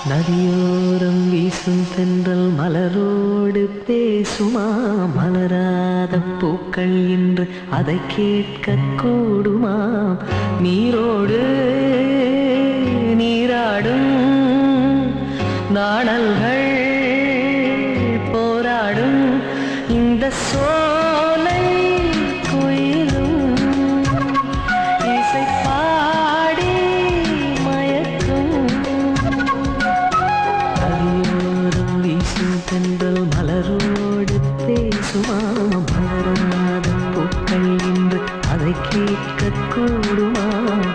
நதியோரம் வீசும் தென்றல் மலரோடு பேசுமா மலராத பூக்கள் இன்று அதை கேட்க கூடுமா நீரோடு நீராடும் நாணல்கள் போராடும் இந்த சோலை குயிலும் இசை பாடி மயக்கும் அடியோரம் வீசும் தென்றல் மலரோடு பேசுமா மலராத பூக்கள் இன்று அதை கேட்க கூடுமா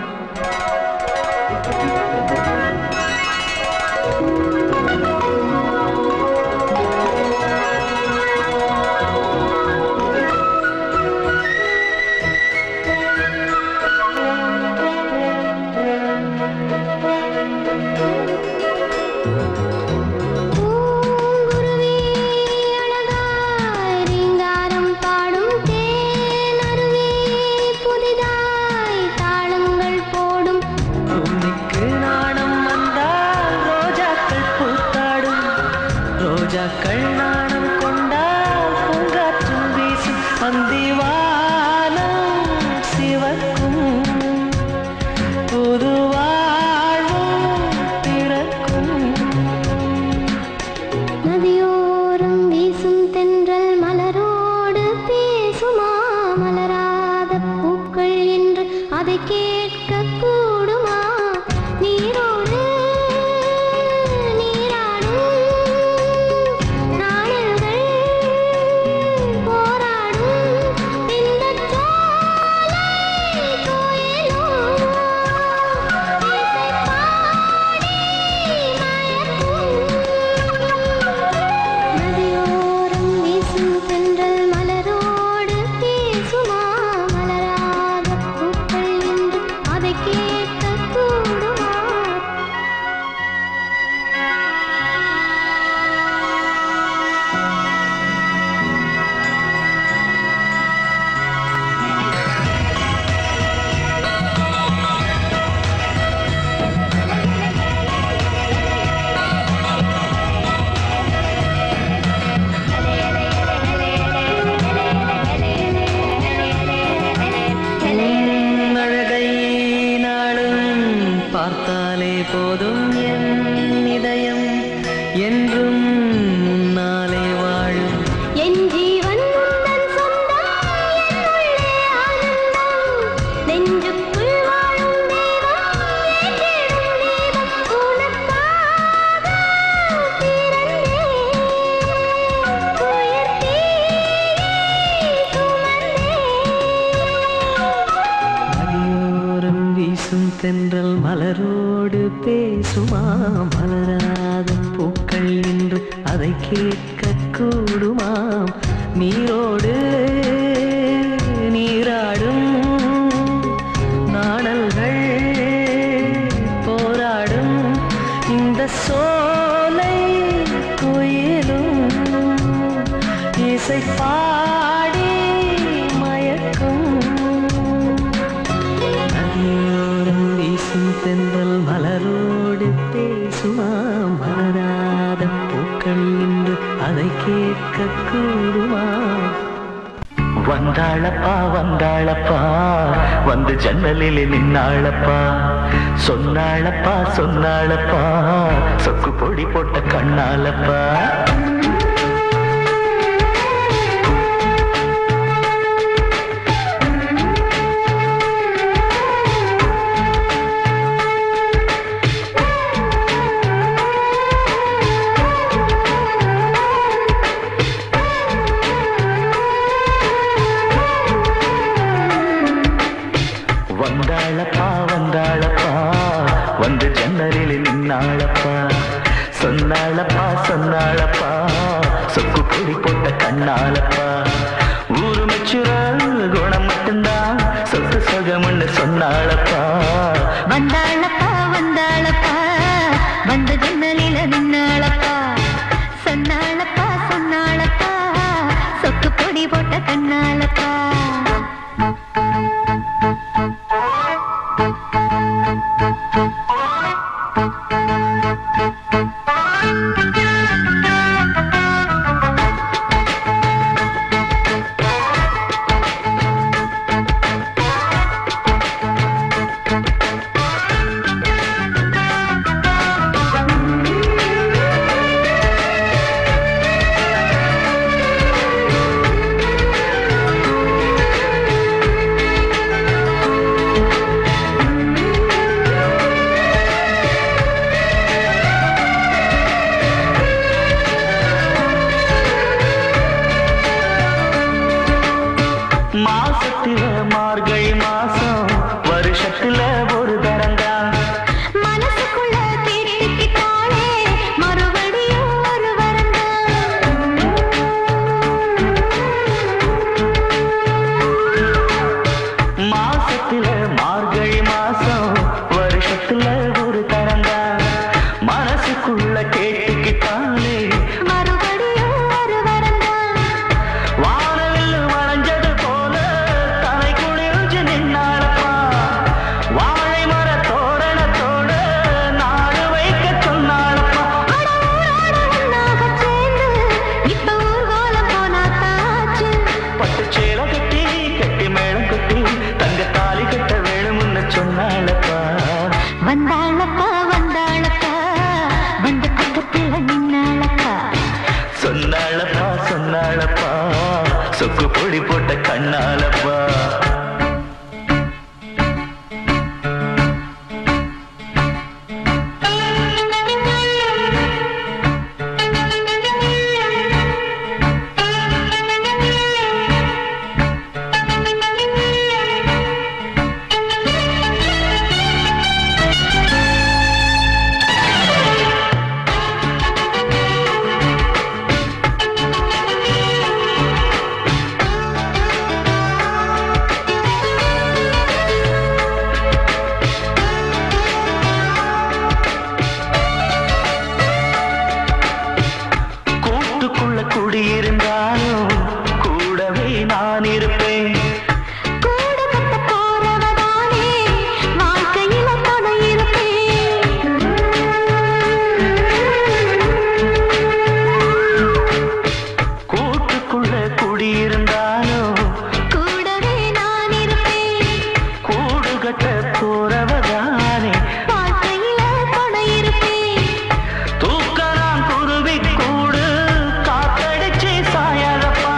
பூங்குருவி அழகாய் ரீங்காரம் பாடும் தேனருவி புதிதாய் தாளங்கள் போடும் பூமிக்கு நாணம் வந்தால் ரோஜாக்கள் பூத்தாடும் ரோஜாக்கள் நாணம் கொண்டால் பூங்காற்றும் வீசும் அந்திவானம் சிவக்கும் புது வாழ்வும் பிறக்கும் நதியோரம் வீசும் தென்றல் மலரோடு பேசுமா மலராத பூக்கள் என்று அதை கேட்க கூடுமா நீரோடு நீராடும் நாணல்கள் போராடும் இந்த சோலை கோயிலும் இசை பாடி நதியோரம் வீசும் தென்றல் மலரோடு பேசுமா மலராத பூக்கள் என்று அதை கேட்க கூடுமா அழகை நாளும் பார்த்தாலே போதும் என் இதயம் என்றும் முன்னாலே வாழும் என் ஜீவன் உந்தன் சொந்தம் என் உள்ளே ஆனந்தம் நெஞ்சுக்குள் வாழும் தெய்வம் ஏற்றிடும் தீபம் உனக்காக பிறந்தேன் உயிர் தீயை சுமந்தேன் நதியோரம் வீசும் தென்றல் மலரோடு பேசுமா மலராத பூக்கள் இன்று அதை கேட்க கூடுமா நீரோடு நீராடும் நாணல்கள் போராடும் இந்த சோலை குயிலும் இசை பாடி மயக்கும் நதியோரம் வீசும் தென்றல் மலரோடு பேசுமா மலராத பூக்கள் இன்று அதை கேட்க கூடுமா வந்தாளப்பா வந்தாளப்பா வந்து ஜன்னலில் நின்னாளப்பா சொன்னாளப்பா சொன்னாளப்பா சொக்கு பொடி போட்ட கண்ணாலப்பா வந்தாளப்பா வந்தாளப்பா வந்து ஜன்னலில் நின்னாளப்பா சொன்னாளப்பா சொன்னாளப்பா சொக்கு பொடி போட்ட கண்ணாலப்பா ஊரு மெச்சுரல் குணம் மட்டும்தான் சொத்து சொகம்னு சொன்னாளப்பா வந்தாளப்பா வந்தாளப்பா வந்து ஜன்னலில நின்னாளப்பா சொன்னாளப்பா சொன்னாளப்பா சொக்கு பொடி போட்ட கண்ணாலப்பா Thank you. மனசுக்குள்ள கேட்டுக்கிட்டாலே மறுபடியும் ஒரு வரந்தான் வானவில் வளைஞ்சது போல தலை குளிர்ந்து நின்னாளப்பா வாழை மர தோரணத்தோட நாடு வைக்க சொன்னாளப்பா ஒன்னாகச் சேர்ந்து இப்ப ஊர்வலம் போனா தாச்சு பட்டு சேலை கட்டி கட்டி மேளம் கட்டி தங்க தாலி கட்ட வேணும்னு சொன்னாளப்பா வந்தாளப்பா வந்தாளப்பா வந்து பக்கத்துல நின்னாளப்பா சொன்னாளப்பா சொன்னாளப்பா சொக்கு பொடி போட்ட கண்ணாலப்பா கூட்டுக்குள்ள குடியிருந்தாலும் கூடவே நான் இருப்பேன் கூட கட்ட போறவதானே வாழ்க்கையில துணை இருப்பேன் கூட்டுக்குள்ள குடியிருந்தாலும் கூடவே நான் இருப்பேன் கூடு கட்ட போறவதானே வாழ்க்கையில துணை இருப்பேன் தூக்கலாம் குருவி கூடு காத்தடிச்சு சாயாதப்பா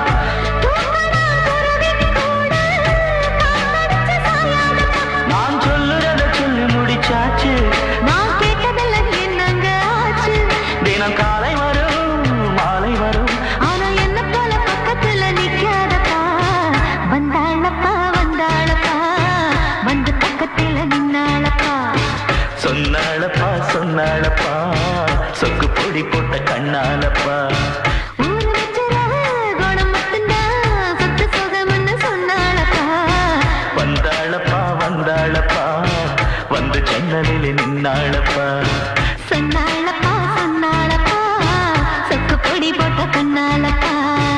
நான் சொல்லுறத சொல்லி முடிச்சாச்சு நான் கேட்டதெல்லாம் என்னங்க ஆச்சு தினம் காலை வரும் மாலை வரும் ஆனா என்ன போல பக்கத்துல நிக்காதப்பா வந்தாளப்பா வந்தாளப்பா வந்து பக்கத்துல நின்னாளப்பா சொன்னாளப்பா சொன்னாளப்பா சொக்கு பொடி போட்ட கண்ணாலப்பா ஊரு வச்சிர குணம் மட்டும்தான் சொத்து சுகம்னு சொன்னாளப்பா வந்தாளப்பா வந்தாளப்பா வந்து ஜன்னலில் நின்னாளப்பா சொன்னாளப்பா சொன்னாளப்பா சொக்கு பொடி போட்ட கண்ணாலப்பா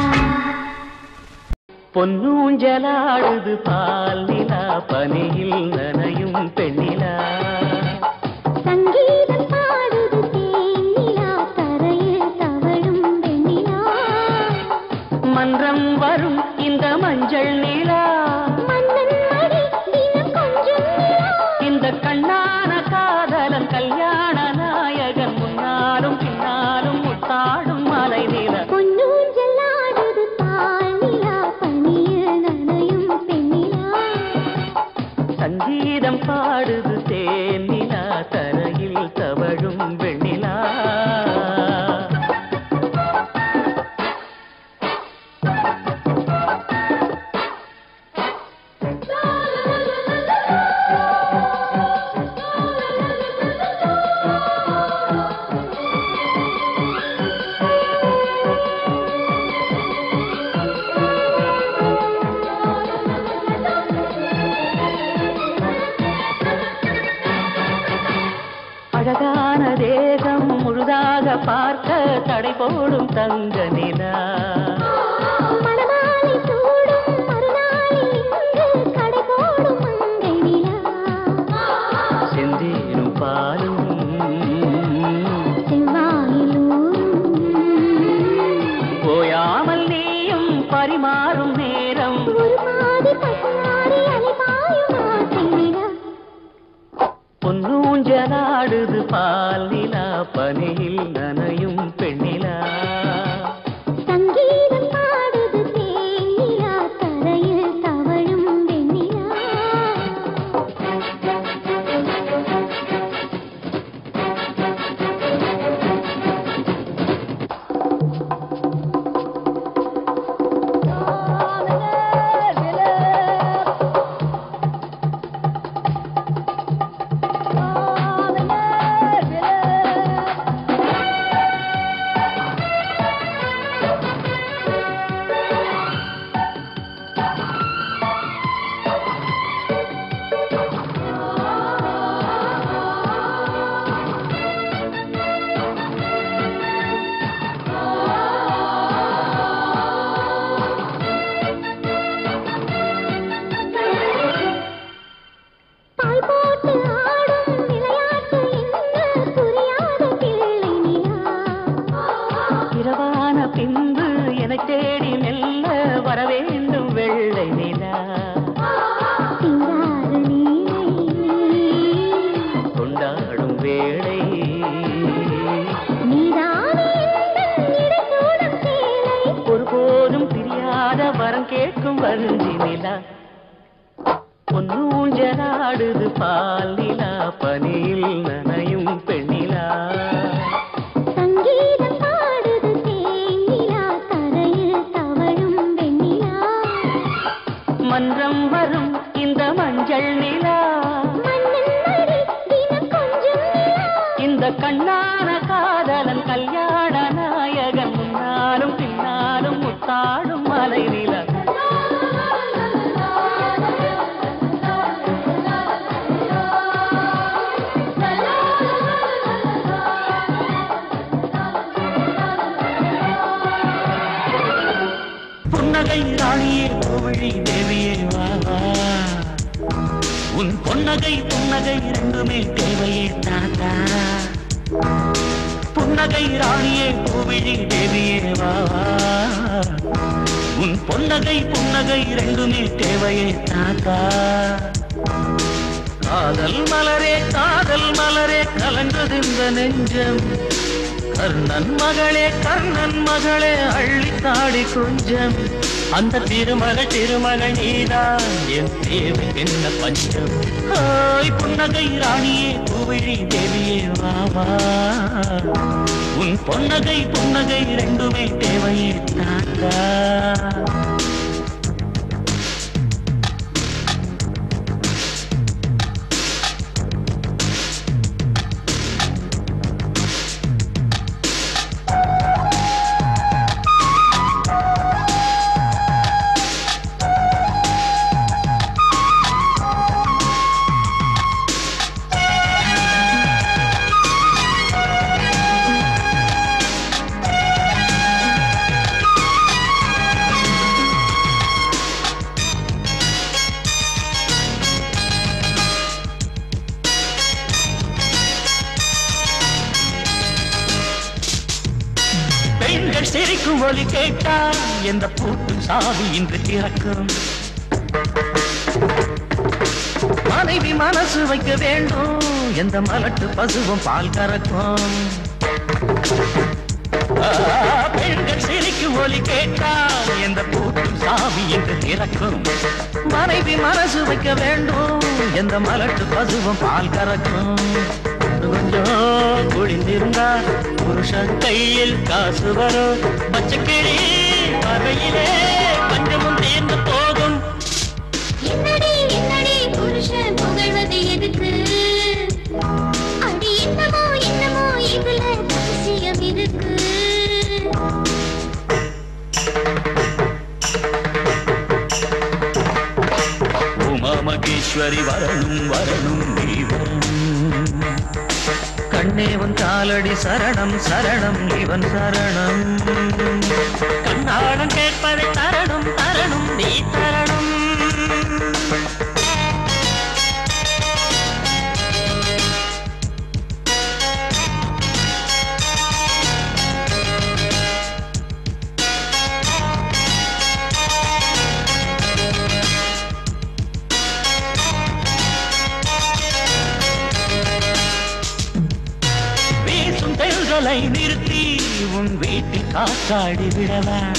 பொன்னூஞ்சலாடுது பால் நிலா பனியில் நனையும் பெண்ணிலா சங்கீதம் பாடுது தேனிலா தரையில் தவழும் வெண்ணிலா மன்றம் வரும் இந்த மஞ்சள் நிலா மன்னன் மடி தினம் கொஞ்சம் நிலா இந்த கண்ணான காதலன் கல்யாண நாயகன் முன்னாலும் பின்னாலும் முத்தாடும் மலை நில பொன்னூஞ்சல் ஆடுது பால் நிலா பனியில் நனையும் பெண்ணிலா சங்கீதம் பாடுது தேன் நிலா தரையில் தவழும் வெண்ணிலா அழகான தேகம் முழுதாக பார்க்க தடை போடும் தங்க நிலா மணமாலை சூடும் மறுநாளில் இங்கு கடை போடும் மங்கை நிலா செந்தேனும் பாலும் செவ்வாயில் ஊரும் ஓயாமல் நீயும் பரிமாறும் நேரம் ஒரு மாதி பசுமாறி அலைபாயும் ஆசை நிலா பொன்னூஞ்சலாடுது பால் நிலா பனியில் நனையும் பெண்ணிலா சங்கீதம் பாடுது தேனிலா தரையில் தவழும் வெண்ணிலா பருஞ்சி நிலா பொன்னூஞ்சலாடுது பால் நிலா பனியில் நனையும் பெண்ணிலா சங்கீதம் பாடுது தேனிலா கரையில் தவழும் வெண்ணிலா மன்றம் வரும் இந்த மஞ்சள் நிலா மன்னன் மடி தினம் கொஞ்சம் நிலா இந்த கண்ணான காதலன் கல்யாண நாயகன் முன்னாலும் பின்னாலும் முத்தாடும் மலை நிலா புன்னகை ராணியே கோவிழி தேவியே வா வா உன் பொன்னகை புன்னகை இரண்டுமே தேவையே தாத்தா புன்னகை ராணியே கோவிழி தேவியே வா வா உன் பொன்னகை புன்னகை இரண்டுமே தேவையே தாத்தா காதல் மலரே காதல் மலரே கலந்தது இந்த நெஞ்சம் கர்ணன் மகளே கர்ணன் மகளே அள்ளித்தாடி கொஞ்சம் அந்த திருமகள் திருமகள் நீதான் என் தேவை என்ன பஞ்சம் ஹாய் புன்னகை ராணியே பூவிழி தேவியே வா வா உன் பொன்னகை புன்னகை ரெண்டுமே தேவையே தாத்தா பெண்கள் சிரிக்கும் ஒலி கேட்டால் எந்த பூட்டும் சாவி இன்று திறக்கும் மனைவி மனசு வைக்க வேண்டும் எந்த மலட்டு பசுவும் பால் கறக்கும் ஆ, பெண்கள் சிரிக்கும் ஒலி கேட்டால் எந்த பூட்டும் சாவி என்று திறக்கும் மனைவி மனசு வைக்க வேண்டும் எந்த மலட்டு பசுவும் பால் கறக்கும் கொஞ்சம் குளிந்திருந்தா புருஷன் கையில் காசு வரும் பச்சைக்கிளி பார்வையிலே பஞ்சமும் தீர்ந்து போகும் என்னடி என்னடி புருஷன் புகழ்வது எதுக்கு அடி என்னமோ என்னமோ இதுல ரகசியம் இருக்கு உமா மகேஸ்வரி வரணும் வரணும் நீ வரணும் கண்ணே உன் காலடி சரணம் சரணம் இவன் சரணம் கண்ணாடம் கேட்பதை தரணும் தரணும் நீ தரணும் வீசும் தெல்களை நிறுத்தி உன் வீட்டில் காற்றாடி விடலாம்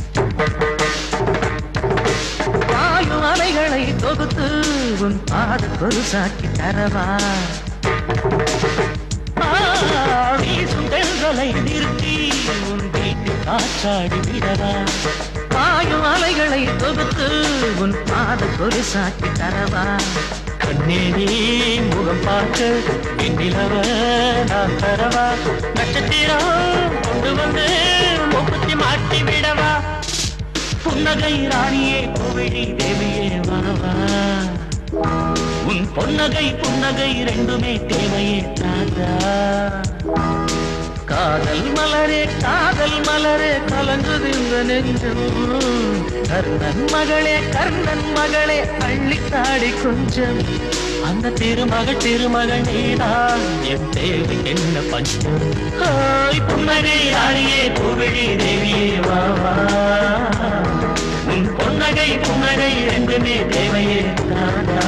பாயும் அலைகளை தொகுத்து உன் பாத கொலுசாக்கி தரவா ஆ, வீசும் தெல்களை நிறுத்தி உன் வீட்டில் காற்றாடி விடவா பாயும் அலைகளை தொகுத்து உன் பாத கொலுசாக்கி தரவா கண்ணேரி முகம் பார்க்க வெண்ணிலவ நான் தரவா நட்சத்திரம் கொண்டு வந்து முப்பத்தி மாட்டி விடவா புன்னகை ராணியே கோவிலி தேவியே வரவா உன் பொன்னகை புன்னகை ரெண்டுமே தேவையே தாதா காதல் மலரே காதல் மலரே கலங்குது இந்த நெஞ்சம் கர்ணன் மகளே கர்ணன் மகளே அள்ளித்தாடி கொஞ்சம் அந்த திருமகள் திருமகள் நீதான் என் தேவை என்ன பஞ்சம் ஹாய் புன்னகை ராணியே பூவிழி தேவியே வா வா உன் பொன்னகை புன்னகை ரெண்டுமே தேவையே தாதா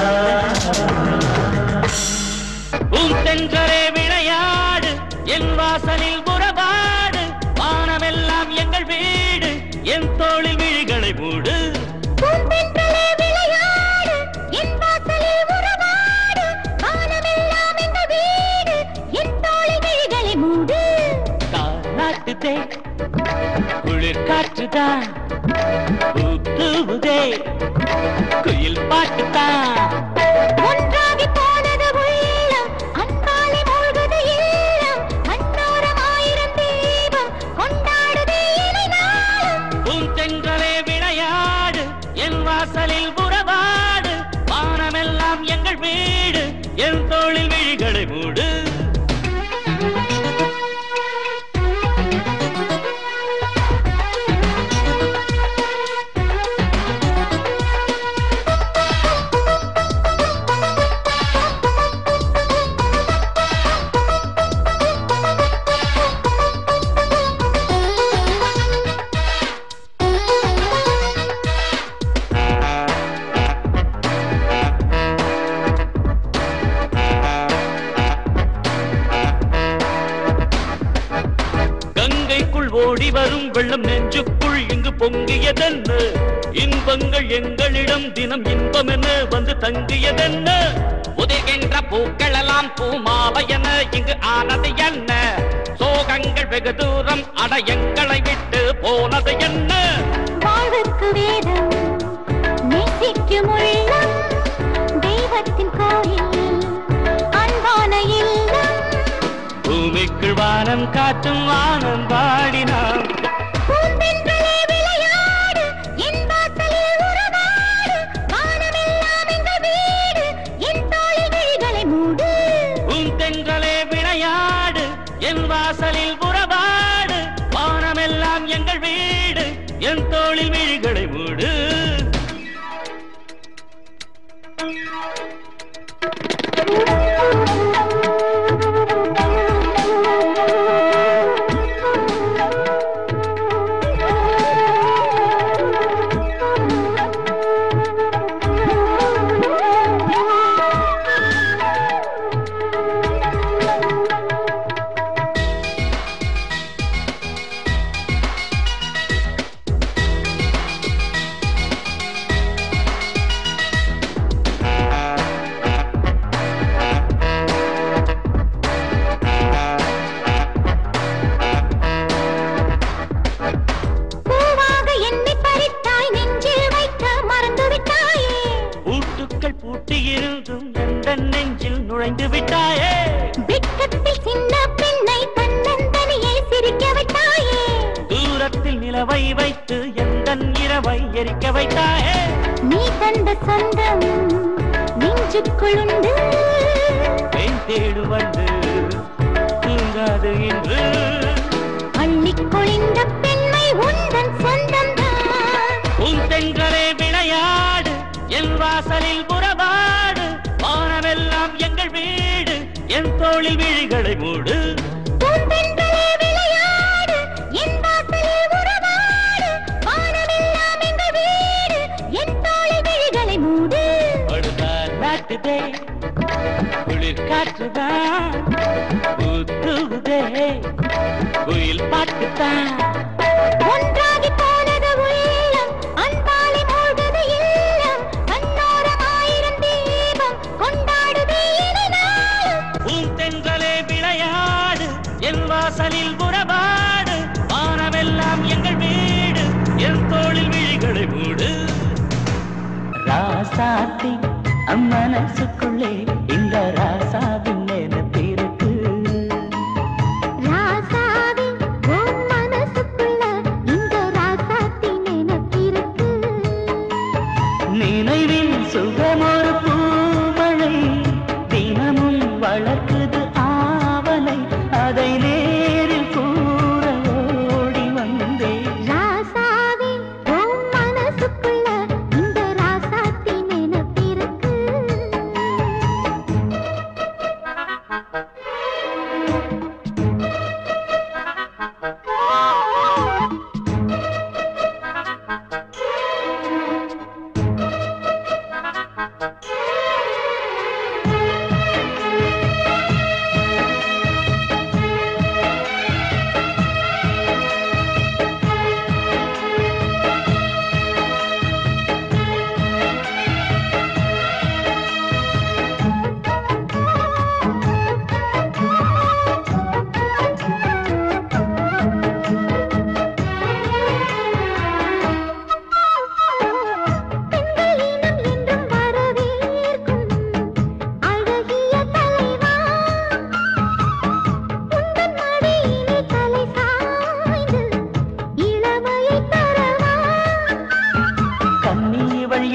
உன் தென்றரே விளையாடு என் வாசலில் புறபாடு வானமெல்லாம் எங்கள் வீடு என் தோளில் விழிகளை மூடு பூந்தே காட்டுதே குளிர் காற்றுதான் ஊத்துவதே குயில் பாட்டுதான் ஒன்றாகி போனது உள்ளம் அன்பாலே மூழ்குது இல்லம் கண்ணோரம் ஆயிரம் தீபம் கொண்டாடுதே இனி நாளும் பூந்தென்றலே விளையாடு என் வாசலில் புறவாடு வானமெல்லாம் எங்கள் வீடு என் தோளில் விழிகளை மூடு கங்கைக்குள் ஓடி வரும் வெள்ளம் நெஞ்சுக்குள் இங்கு பொங்கியதென்ன இன்பங்கள் எங்களிடம் தினம் இன்பம் என வந்து தங்கியதென்ன உதிர்கின்ற பூக்கள் எல்லாம் பூமாலை என இங்கு ஆனது என்ன சோகங்கள் வெகு தூரம் அட எங்களை விட்டு போனது என்ன வாழ்வுக்கு வேதம் நேசிக்கும் உள்ளம் தெய்வத்தின் கோயில் அன்பான இல்லம் பூமிக்குள் வானம் காற்றும் வானம் பாடினான் பூந்தென்றலே விளையாடு என் வாசலில் உறவாடு வானமெல்லாம் எங்கள் வீடு என் தோளில் விழிகளை மூடு பூந்தென்றலே விளையாடு என் வாசலில் புறவாடு வானமெல்லாம் எங்கள் வீடு என் தோளில் விழிகளை மூடு பூவாக என்னை பறித்தாய் நெஞ்சில் வைக்க மறந்து விட்டாயே பூட்டுக்கள் பூட்டியிருந்தும் எந்த நெஞ்சில் நுழைந்து விட்டாயே வெட்கத்தில் சின்ன பெண்ணை தன்னந்தனியே சிரிக்க விட்டாயே தூரத்தில் நிலவை வைத்து எந்த இரவை எரிக்க வைத்தாயே நீ தந்த சொந்தம் நெஞ்சுக்குள் உண்டு பெண் தேடு வந்து தூங்காது இன்று அள்ளிக் கொழிந்த பெண்மை உந்தன் சொந்தம்தான் பூந்தென்றலே விளையாடு என் வாசலில் புறவாடு வானமெல்லாம் எங்கள் வீடு என் தோளில் விழிகளை மூடு பூந்தென்றலே விளையாடு என் வாசலில் உறவாடு வானமெல்லாம் எங்கள் வீடு என் தோளில் விழிகளை மூடு படுதார் நாட்டுதே குளிர் காற்றுதான் ஊத்துதே குயில் பாட்டுத்தான் ஒன்றாகி போனது உள்ளம் அன்பாலே மூழ்குது இல்லம் கண்ணோரம் ஆயிரம் தீபம் கொண்டாடுதே இனி நாளும் பூந்தென்றலே விளையாடு என் வாசலில் புறவாடு வானமெல்லாம் எங்கள் வீடு என் தோளில் விழிகளை மூடு ராசாத்தி அம்மனசுக்குள்ளே இந்த ராசாவின் நினைப்பிருக்கு ராசாவே உன் மனசுக்குள்ள இந்த ராசாத்தி நினைப்பிருக்கு நினைவில் சுகமொரு பூமழை தினமும் வளர்க்குது ஆவலை அதை நேரில் கூற ஓடி வந்தேன் ராசாவே உன் மனசுக்குள்ள இந்த ராசாத்தி நினைப்பிருக்கு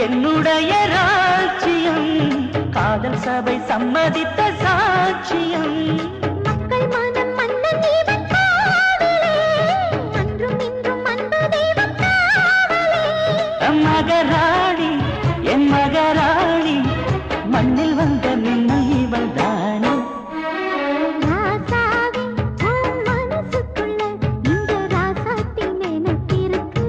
என்னுடைய ராஜ்யம் காதல் சபை சம்மதித்த சாட்சியம் மக்கள் மனம் மன்னன் இவன் காவலே அன்றும் இன்றும் அன்பு தெய்வம் காவலே மகராணி என் மகராணி மண்ணில் வந்த மின்னல் இவள் தானே ராசாவே உன் மனசுக்குள்ள இந்த ராசாத்தி நினைப்பிருக்கு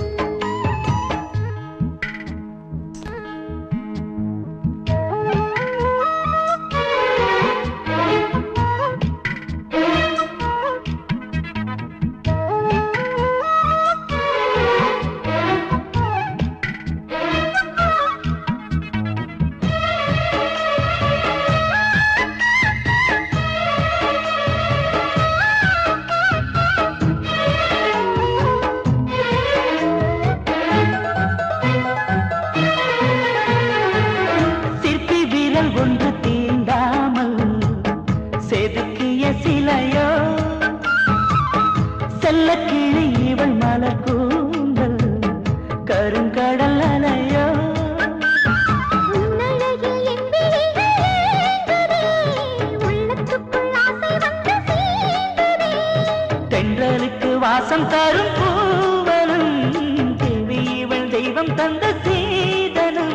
சிற்பி விரல் ஒன்று தீண்டாமல் செதுக்கிய சிலையோ செல்ல கிளி இவள் மலர் கூந்தல் கருங்கடல் அலையோ உன்னழகில் என் விழிகள் ஏங்குதே உள்ளத்துக்குள் ஆசை வந்து சீண்டுதே தென்றலுக்கு வாசம் தரும் பூவனும் தேவி இவள் தெய்வம் தந்த சீதனம்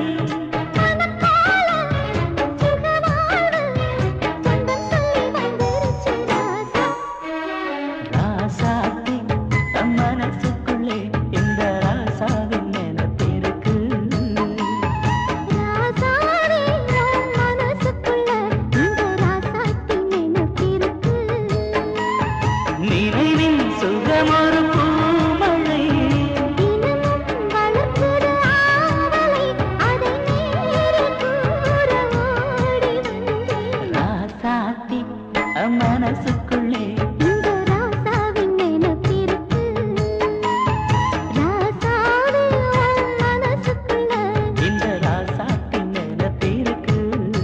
ராசாத்தி தம் மனசுக்குள்ளே இந்த ராசாவின் நினைப்பிருக்கு நினைவின் சுகமொரு பூமழை ராசாத்தி தம் மனசுக்குள்ளே இந்த ராசாத்தின் நினைப்பிருக்கு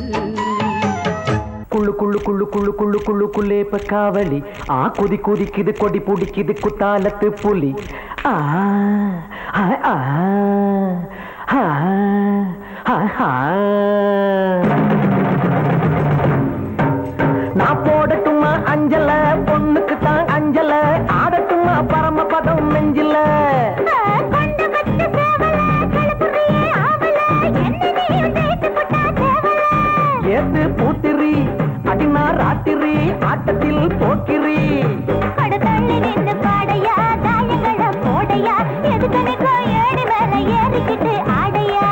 குள்ளு குள்ளு குள்ளு குள்ளு குள்ளு குள்ளு குள்ளேப்ப காவலி ஆ குதி குதிக்குது கொடி பிடிக்குது குத்தாலத்து புலி ஆ ஆ, ஆ, ஆ, ஆ, ஆ. நான் போடட்டுமா அஞ்சல பொண்ணுக்கு தான் அஞ்சல ஆடட்டுமா பரமபதம் நெஞ்சில ஏத்து பூத்திரி அடினா ராத்திரி ஆட்டத்தில் போக்கிரி கடத்தள்ளி நின்னு பாடையா தாயங்கள போடையா எதுக்கணிக்கோ ஏடி மேல ஏறிக்கிட்டு ஆடையா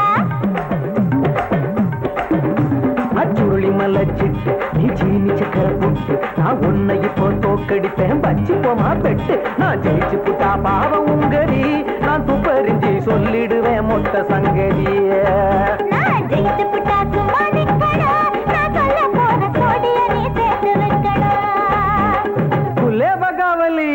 அச்சுருளி மலச்சிட்டு நீ சீனி சக்கர புட்டு நான் உன்னை இப்போ தோக்கடிப்பேன் வச்சு போமா பெட்டு நான் ஜெயிச்சு புட்டா பாவம் உங்கடி நான் துப்பறிஞ்சு சொல்லிடுவேன் மொத்த சங்கதிய நான் ஜெயித்து புட்டா சும்மா நிக்கணும் நான் சொல்ல போற சோடிய நீ சேர்த்து வைக்கணும் குலே பகாவலி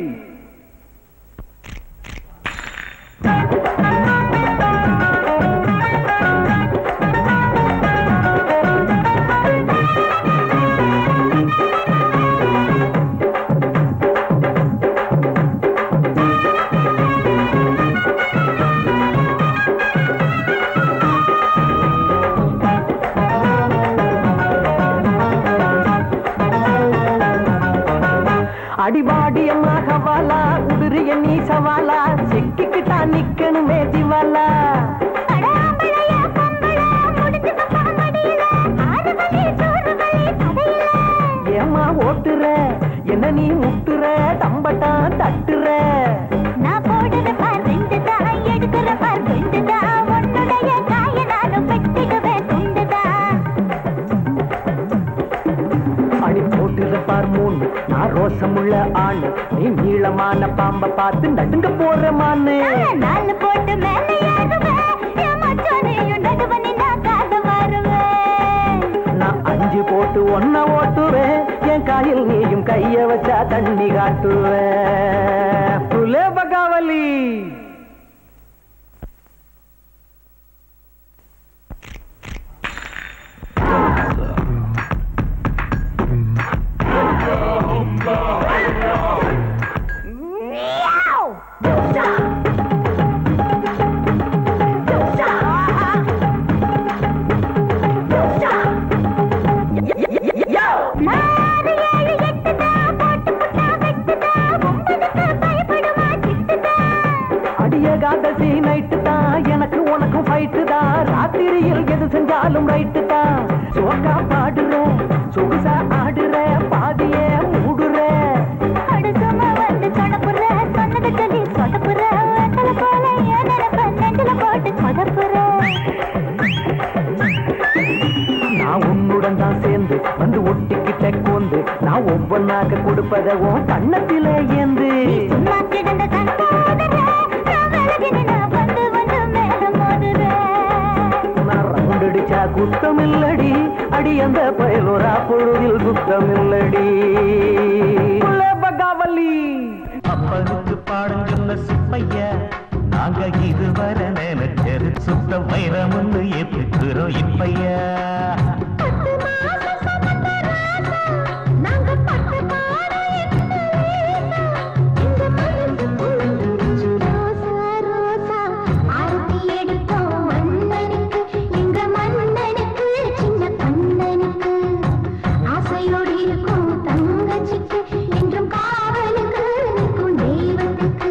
அடிபாடியம்மா ஹவாலா உதிரிய நீ சவாலா சிக்கிக்கிட்டா நிக்கணுமே திவாலா அடாம்பளையா பொம்பளை முடிஞ்சு பப்பா மடியில ஆறு வலி சோறு வலி தடையில ஏமா ஓட்டுற என்ன நீ முட்டுற தம்பட்டா தட்டுற நான் போடுற பார் ரெண்டு தான் எடுக்கிற பார் ரெண்டு தான் உன்னுடைய காய நானும் வெட்டிடுவேன் துண்டு தான் அடி போட்டுற பார் மூணு நான் ரோசமுள்ள ஆணு நீ நீளமான பாம்ப பார்த்து நடுங்க போற மானு நாலு போட்டு மேல ஏறுவேன் என் மச்சானையும் நடுவ நின்னா கால வருவேன் நான் அஞ்சு போட்டு ஒன்ன ஓட்டுவேன் என் காயில் நீயும் கைய வச்சா தண்ணி காட்டுவேன் புலே பகாவலி Don't stop! செஞ்சாலும் ரைட்டு தான் சோக்கா பாடுற சொகுசா ஆடுற பாதிய மூடுற அடுத்தவங்க வந்து சொடப்புற, சொன்னதை சொல்லி சொதப்புற. வெத்தல போல என் நினைப்ப நெஞ்சில போட்டு சொதப்புற. நான் உன்னுடன் தான் சேர்ந்து வந்து ஒட்டிக்கிட்ட கோந்து நான் ஒவ்வொன்னாக கொடுப்பத உன் கண்ணத்திலே ஏந்து சும்மா கிடந்த கண்ணாதர, நான் விலகி நின்னா வந்து வந்து மேல மோதுற. நான் ரவுண்ட் அடிச்சா குத்தம் இல்லடி அடி அந்த பயலோரா பொழுதில் குத்தம் இல்லடி பகாவலி அப்பனுக்கு பாடம் சொன்ன சுப்பையா நாங்க இதுவரை நினைச்சது சுத்த வைரம்னு ஏத்துக்கிறோம் இப்பையா பத்து மாசம் சுமந்த ராசா, நாங்க பட்ட பாடம் என்ன லேசா. எங்க மனசு குளிர்ந்துருச்சு ரோசா, ரோசா. ஆரத்தி எடுத்தோம் அண்ணனுக்கு, எங்க மன்னனுக்கு, சின்ன கண்ணனுக்கு. ஆசையோடு இருக்கும் தங்கச்சிக்கு, என்றும் காவலுக்கு நிற்கும் தெய்வத்துக்கு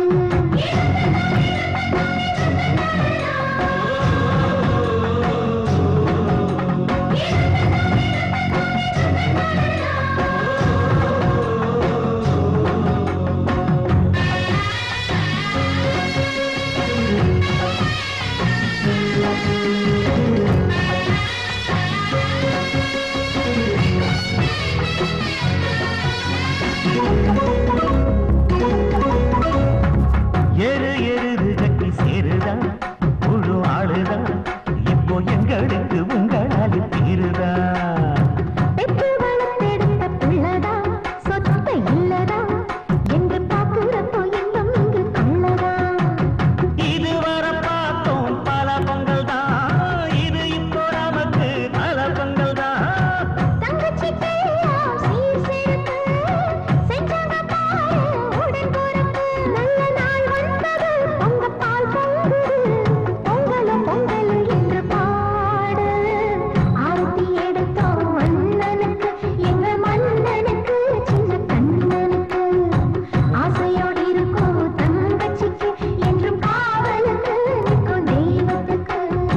எரு எருது கட்டி சேருதா முழு ஆளுதா இப்போ எங்களுக்கு உங்களால் தீருதா பெற்று வளர்த்தெடுத்த பிள்ளைதா, சொத்து இல்லதா, என்று பார்க்கிறப்போ இன்னும் இங்கு கள்ளதா. இதுவரை பார்த்தோம் பல பொங்கல் தான் இது இப்போ நமக்கு பல பொங்கல் தான் தங்கச்சிக்கெல்லாம் சீர் சிறப்பு, செஞ்சாங்க பாரு உடன்பிறப்பு. நல்ல நாள் வந்தது, பொங்க பால் பொங்குது, பொங்கலும் பொங்கலும் என்று பாடு. ஆரத்தி எடுத்தோம் அண்ணனுக்கு, எங்க மன்னனுக்கு, சின்ன கண்ணனுக்கு. ஆசையோடு இருக்கும் தங்கச்சிக்கு, என்றும் காவலுக்கு நிற்கும் தெய்வத்துக்கு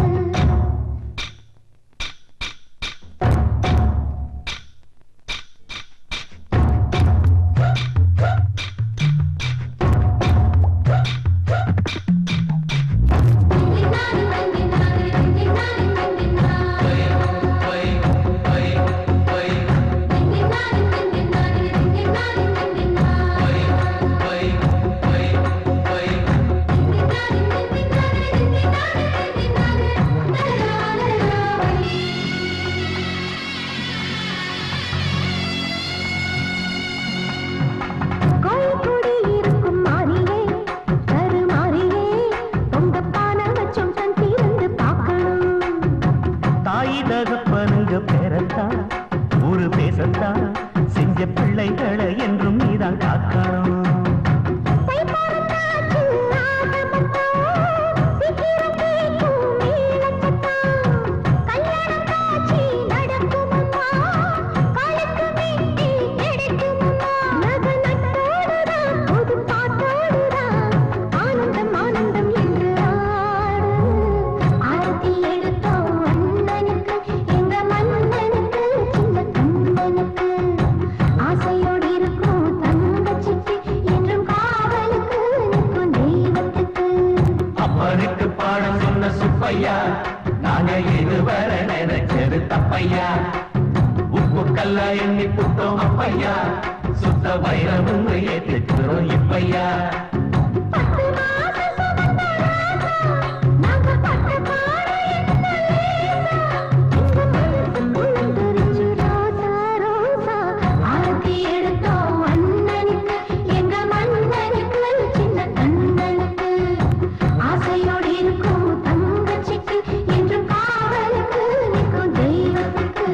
கோயில்குடி இருக்கும் மாறியே கருமாறியே பொங்க பானை வச்சோம் கண் திறந்து பார்க்கணும் தாய் தகப்பனுங்க பேரத்தான் ஊரு பேசத்தான் செஞ்ச பிள்ளைகளை என்றும் நீதான் காக்கணும் தை பிறந்தாச்சு ஆகமத்தான் சீக்கிரம் கேட்கும் மேளச்சத்தம் கல்யாணம் காட்சி நடக்குமம்மா காலுக்கு மீட்டி கிடைக்குமம்மா நக நட்டோடுதான் புது பாட்டோடுதான் ஆனந்தம் ஆனந்தம் என்று ஆடு ஆரத்தி எடுத்தோம் அண்ணனுக்கு எங்க மன்னனுக்கு சின்ன கண்ணனுக்கு ஆசையோடு இருக்கும் தங்கச்சிக்கு என்றும் காவலுக்கு நிற்கும் தெய்வத்துக்கு அப்பனுக்கு பாடம் சொன்ன சுப்பையா நாங்க இதுவரை நினைச்சது தப்பையா உப்பு கல்லா எண்ணி புட்டோம் அப்பையா சுத்த வைரம் ஏற்றுக்கிறோம் இப்பையா பத்து மாசம் சுமந்த ராசா, நாங்க பட்ட பாடம் என்ன லேசா. எங்க மனசு குளிர்ந்துருச்சு ரோசா, ரோசா. ஆரத்தி எடுத்தோம் அண்ணனுக்கு, எங்க மன்னனுக்கு, சின்ன கண்ணனுக்கு. ஆசையோடு இருக்கும் தங்கச்சிக்கு, என்றும் காவலுக்கு நிற்கும் தெய்வத்துக்கு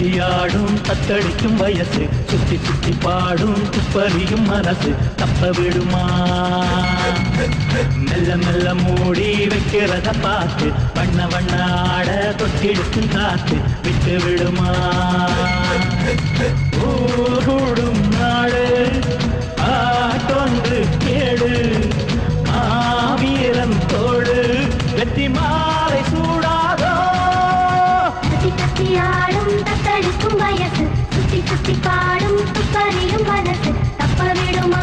தத்தியாடும் தத்தளிக்கும் வயசு சுத்தி சுத்தி பாடும் துப்பறியும் மனசு தப்ப விடுமா மெல்ல மெல்ல மூடி வைக்கிறத பார்த்து வண்ண வண்ண ஆட தொட்டிடுக்கும் காத்து விட்டு விடுமா ஊடும் நாடு ஆட்டொன்று கேடு மாவீரன் தோடு வெற்றி மாலை சூடாதோ சுத்தி சுத்தி ஆடும் தத்தளிக்கும் வயசு சுத்தி சுத்தி பாடும் துப்பறியும் மனசு தப்ப விடுமா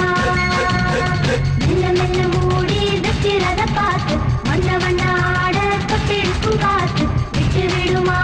மெல்ல மெல்ல மூடி வைக்கிறத பார்த்து வண்ண வண்ண ஆட தொட்டிருக்கும் காத்து விட்டு விடுமா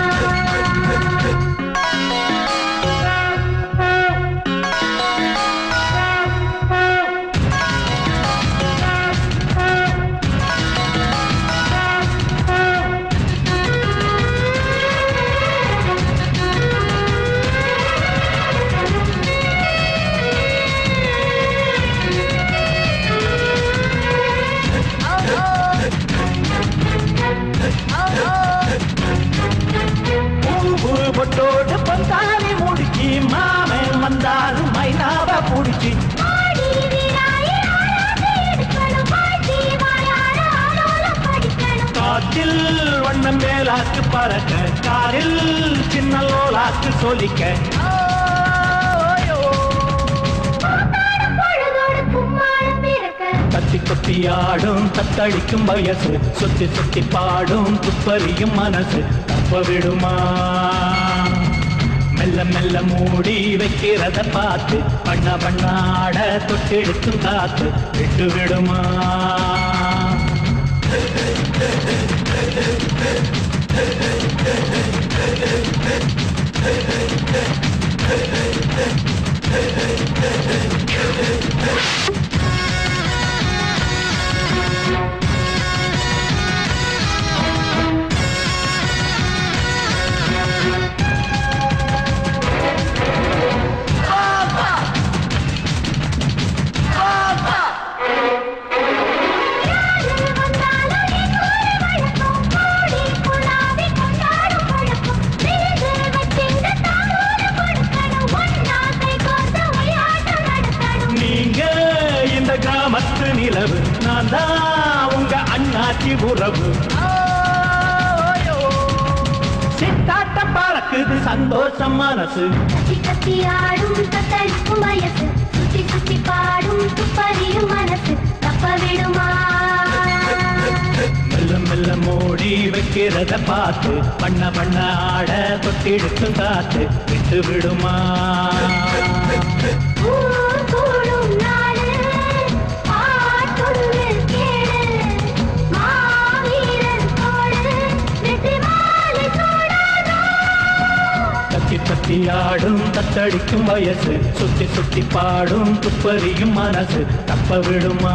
பூவு பொட்டோடு பொந்தாரி முடிச்சு மாமன் வந்தாலும் மைனாவ புடிச்சு ஆடி வீராய் ஆராதி எடுக்கணும் பாட்டி வாயாட ஆலோலம் படிக்கணும் காட்டில் வண்ணம் மேலாக்கு பறக்க காரில் சின்ன லோலாக்கு சொலிக்க கூத்தாடும் பொழுதோடு கும்மாளம் பிறக்க தத்தி கொத்தி ஆடும் தத்தளிக்கும் வயசு சுத்தி சுத்தி பாடும் துப்பறியும் மனசு தப்ப விடுமா மெல்ல மெல்ல மூடி வைக்கிறத பார்த்து பண்ண பண்ணாட தொட்டெடுக்கும் காத்து விட்டு விடுமா வந்தாலும் இன்னொரு வழக்கம் கூடி குழாவி கொண்டாடும் பழக்கம் விருது வச்சிங்க தாரோடு கொடுக்கணும் ஒன்னா கை கோர்த்து விளையாட்டம் நடத்தணும் நீங்க இந்த கிராமத்து நிலவு நான் தான் உங்க அண்ணாச்சி உறவு சித்தாட்டம் பறக்குது சந்தோஷம் மனசு கத்தி கத்தி ஆடும் தத்தளிக்கும் வயசு சுத்தி சுத்தி பாடும் துப்பறியும் மனசு தப்ப விடுமா மெல்ல மெல்ல மூடி வைக்கிறத பார்த்து பண்ண பண்ண ஆட தொட்டிடுக்கும் காத்து விட்டு விடுமா ஊர் கூடும் நாடு பாட்டொன்று கேளு மாவீரன் தோடு வெற்றி மாலை சூடாதோ தத்தி தத்தி ஆடும் தத்தடிக்கும் வயசு சுத்தி சுத்தி பாடும் துப்பறியும் மனசு தப்ப விடுமா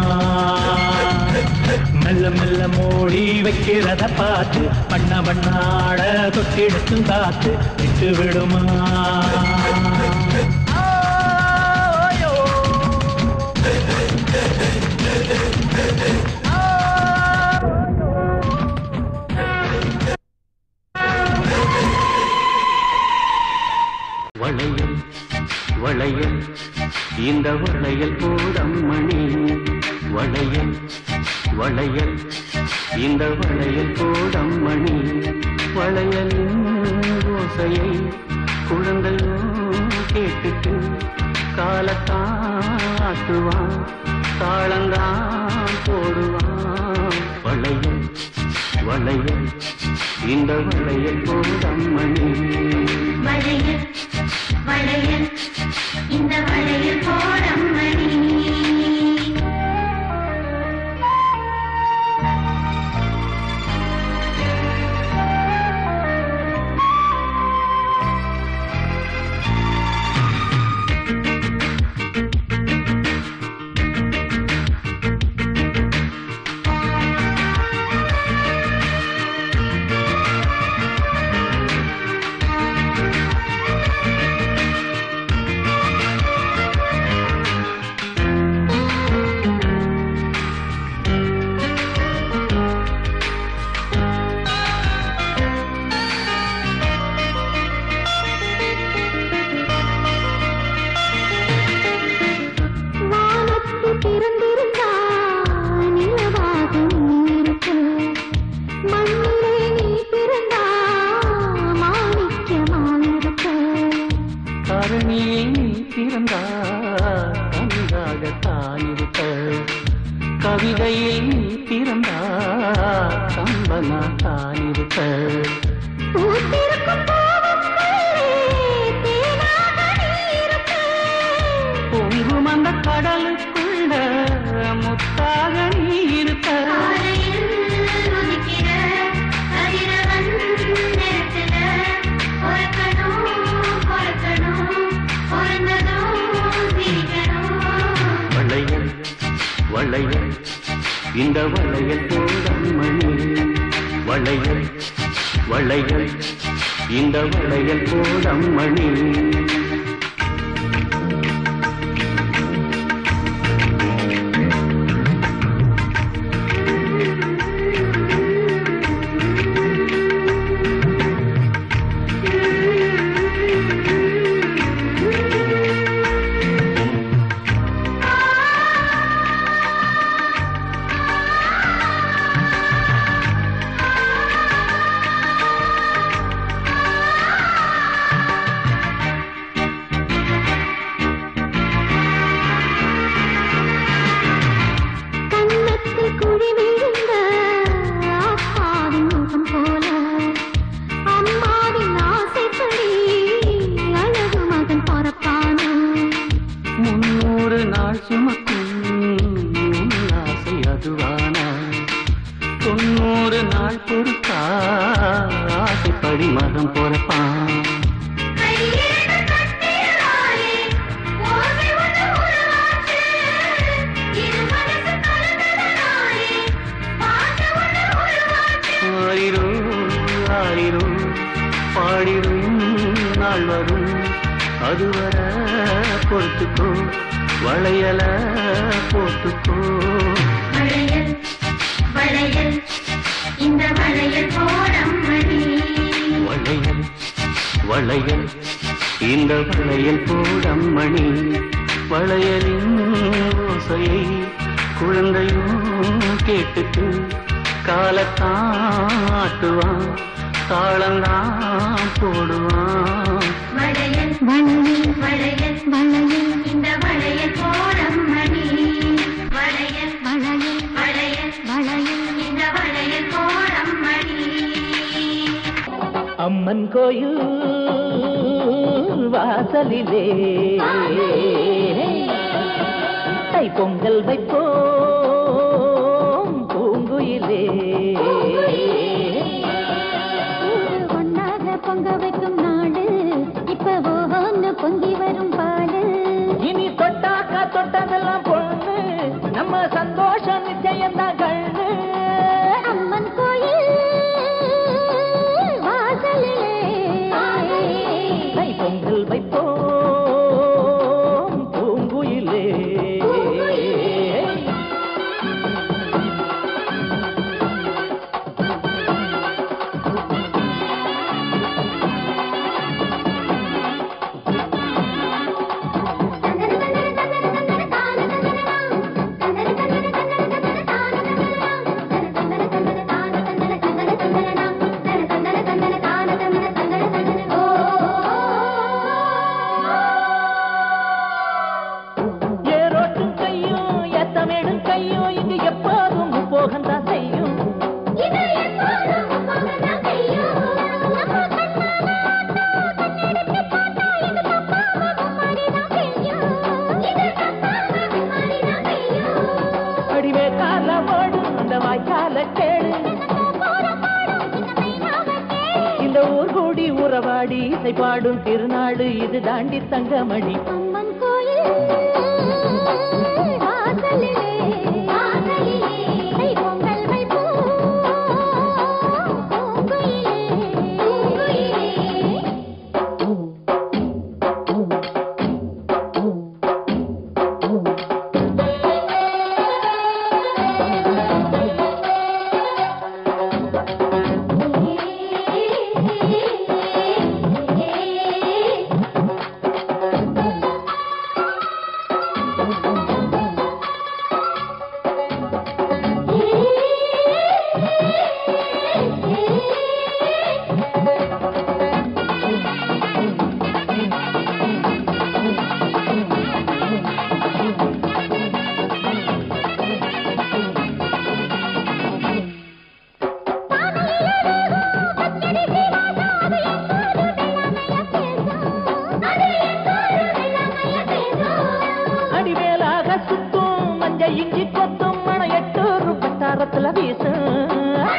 மெல்ல மெல்ல மூடி வைக்கிறத பார்த்து பண்ண பண்ணாட தொட்டிடுக்கும் காத்து விட்டு விடுமா வளையல் வளையல் இந்த வளையல் போடம் மணி வளையல் வளையல் இந்த வளையல் போடம் மணி வளையலின் ஓசையை குழந்தையோ கேட்டுட்டு காலத்தாட்டுவான் தாளந்தான் போடுவான் வளையல் வளையல் இந்த வளையல் போடம் மணி வளையல் வளையல் இந்த வளையல் போடம் மணி வளையல் கம்பனா தான் இருக்க பூத்திருக்கும் பூவுக்குள்ளே தேனாக நீ இருக்க. பொங்கும் அந்த கடலுக்குள்ள முத்தாக நீ இருக்க காலையில் உதிக்கிற கதிரவன் நேரத்துல பொறுக்கணும், பொறுக்கணும், பொறுந்ததும் சிரிக்கணும். வளையல் வளையல் இந்த வளையல் போடம்மணி வளையல் வளையல் இந்த வளையல் போடம்மணி கன்னத்தில் குழி விழுந்த அப்பாவின் முகம் போல அம்மாவின் ஆசைப்படி அழகு மகன் பொறப்பானோ முன்னூறு நாள் சுமக்கும் உன் ஆசை அதுவான தொண்ணூறு நாள் பொறுத்தா ஆசைப்படி மரம் பொறப்பான் கையிரண்டு கட்டியதாலே ஓசை ஒன்று உருவாச்சு. இரு மனசு கலந்ததனாலே பாட்டு ஒன்று உருவாச்சு. ஆயிரோ ஆயிரோ பாடிடும் நாள் வரும் அதுவர பொறுத்துக்கோ வளையல போட்டுக்கோ வளையல் வளையல் இந்த வளையல் போடம்மணி வளையல் வளையல் இந்த வளையல் போடம்மணி வளையலின் ஓசையை குழந்தையும் கேட்டுட்டு காலத்தான் ஆட்டுவான் தாளந்தான் போடுவான் வளையல் வளையல் வளையல் வளையல் இந்த வளையல் போடம்மணி வளையல் வளையல் வளையல் வளையல் இந்த வளையல் போடம்மணி அம்மன் கோயில் வாசலிலே தை பொங்கல் வைப்போம் பூங்குயிலே ஒன்னாக பொங்க வைக்கும் நாடு இப்ப ஒன்னு பொங்கி வரும் பாடு இனி தொட்டாக்கா தொட்டதெல்லாம் பொண்ணு நம்ம சந்தோஷம் நிச்சயம்தான் கண்ணு அம்மன் கோயில் வாசலிலே தை பொங்கல் வைப்போம் பூங்குயிலே ஏரோட்டும் கையும் ஏத்தமேடும் கையும் இங்கு எப்போதும் போகந்தான் செய்யும் அடிவே கால ஓடும் அந்த வாய்க்கால கேளு இந்த ஊர் கூடி உறவாடி இசை பாடும் திருநாடு இது தாண்டி தங்கமணி அம்மன் கோயில் வாசலிலே வாசலிலே தை பொங்கல் வைப்போம் பூங்குயிலே பூங்குயிலே வீசும்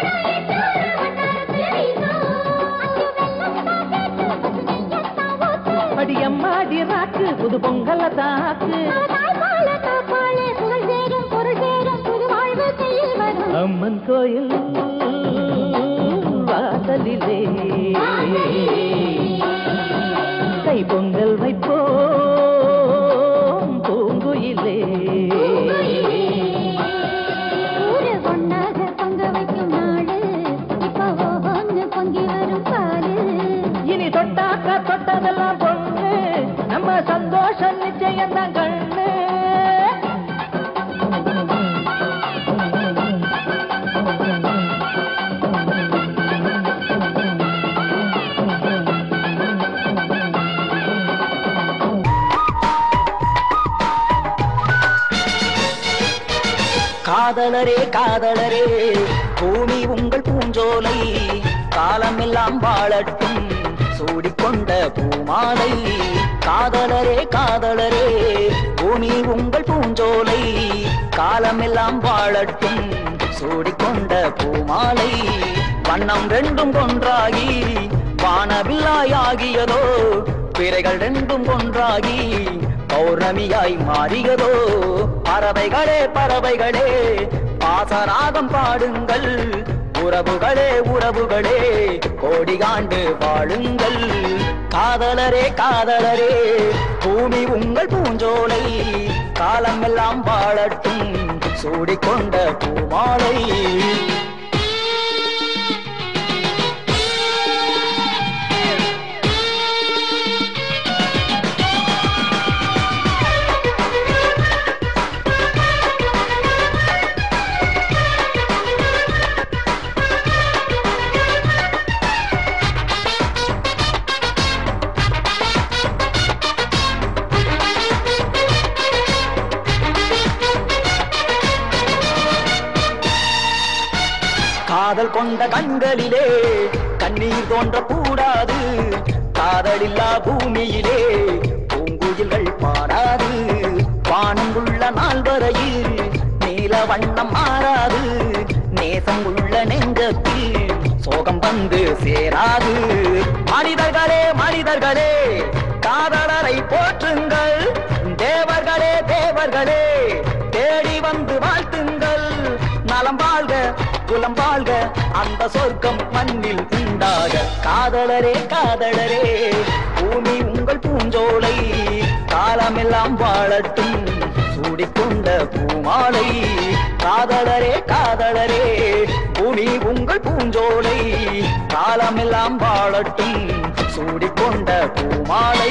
அடியம்மாடி ராக்கு புது பொங்கல தாக்கு அம்மன் கோயில் வாசலிலே கை பொங்கல் வைப்போம் பூங்குயிலே இனி தொட்டாக்க தொட்டதெல்லாம் பொண்ணு நம்ம சந்தோஷம் நிச்சயம் தான் கண்ணு காதலரே காதலரே பூமி உங்கள் பூஞ்சோலை காலமெல்லாம் வாழட்டும் சூடிக்கொண்ட பூமாலை காதலரே காதலரே பூமி உங்கள் பூஞ்சோலை காலமெல்லாம் வாழட்டும் சூடிக்கொண்ட பூமாலை வண்ணம் ரெண்டும் ஒன்றாகி வானவில்லாயாகியதோ பிறைகள் ரெண்டும் ஒன்றாகி பௌர்ணமியாய் மாறியதோ பறவைகளே பறவைகளே பாசராகம் பாடுங்கள் உறவுகளே உறவுகளே கோடிகாண்டு வாழுங்கள் காதலரே காதலரே பூமி உங்கள் பூஞ்சோலை காலமெல்லாம் வாழட்டும் சூடிக்கொண்ட பூமாலை காதல் கொண்ட கண்களிலே கண்ணீர் தோன்ற கூடாது காதலில்லா பூமியிலே பூங்குயில்கள் பாடாது வானங்குள்ள நாள் வரையில் நீல வண்ணம் மாறாது நேசம் உள்ள நெஞ்சத்தில் சோகம் வந்து சேராது மனிதர்களே மனிதர்களே காதலரை போற்றுங்கள் தேவர்களே தேவர்களே தேடி வந்து வாழ்த்துங்கள் நலம் வாழ்க குலம் வாழ்க அந்த சொர்க்கம் மண்ணில் உண்டாக காதலரே காதலரே பூமி உங்கள் பூஞ்சோலை காலமெல்லாம் வாழட்டும் சூடிக்கொண்ட பூமாலை காதலரே காதலரே பூமி உங்கள் பூஞ்சோலை காலமெல்லாம் வாழட்டும் சூடிக்கொண்ட பூமாலை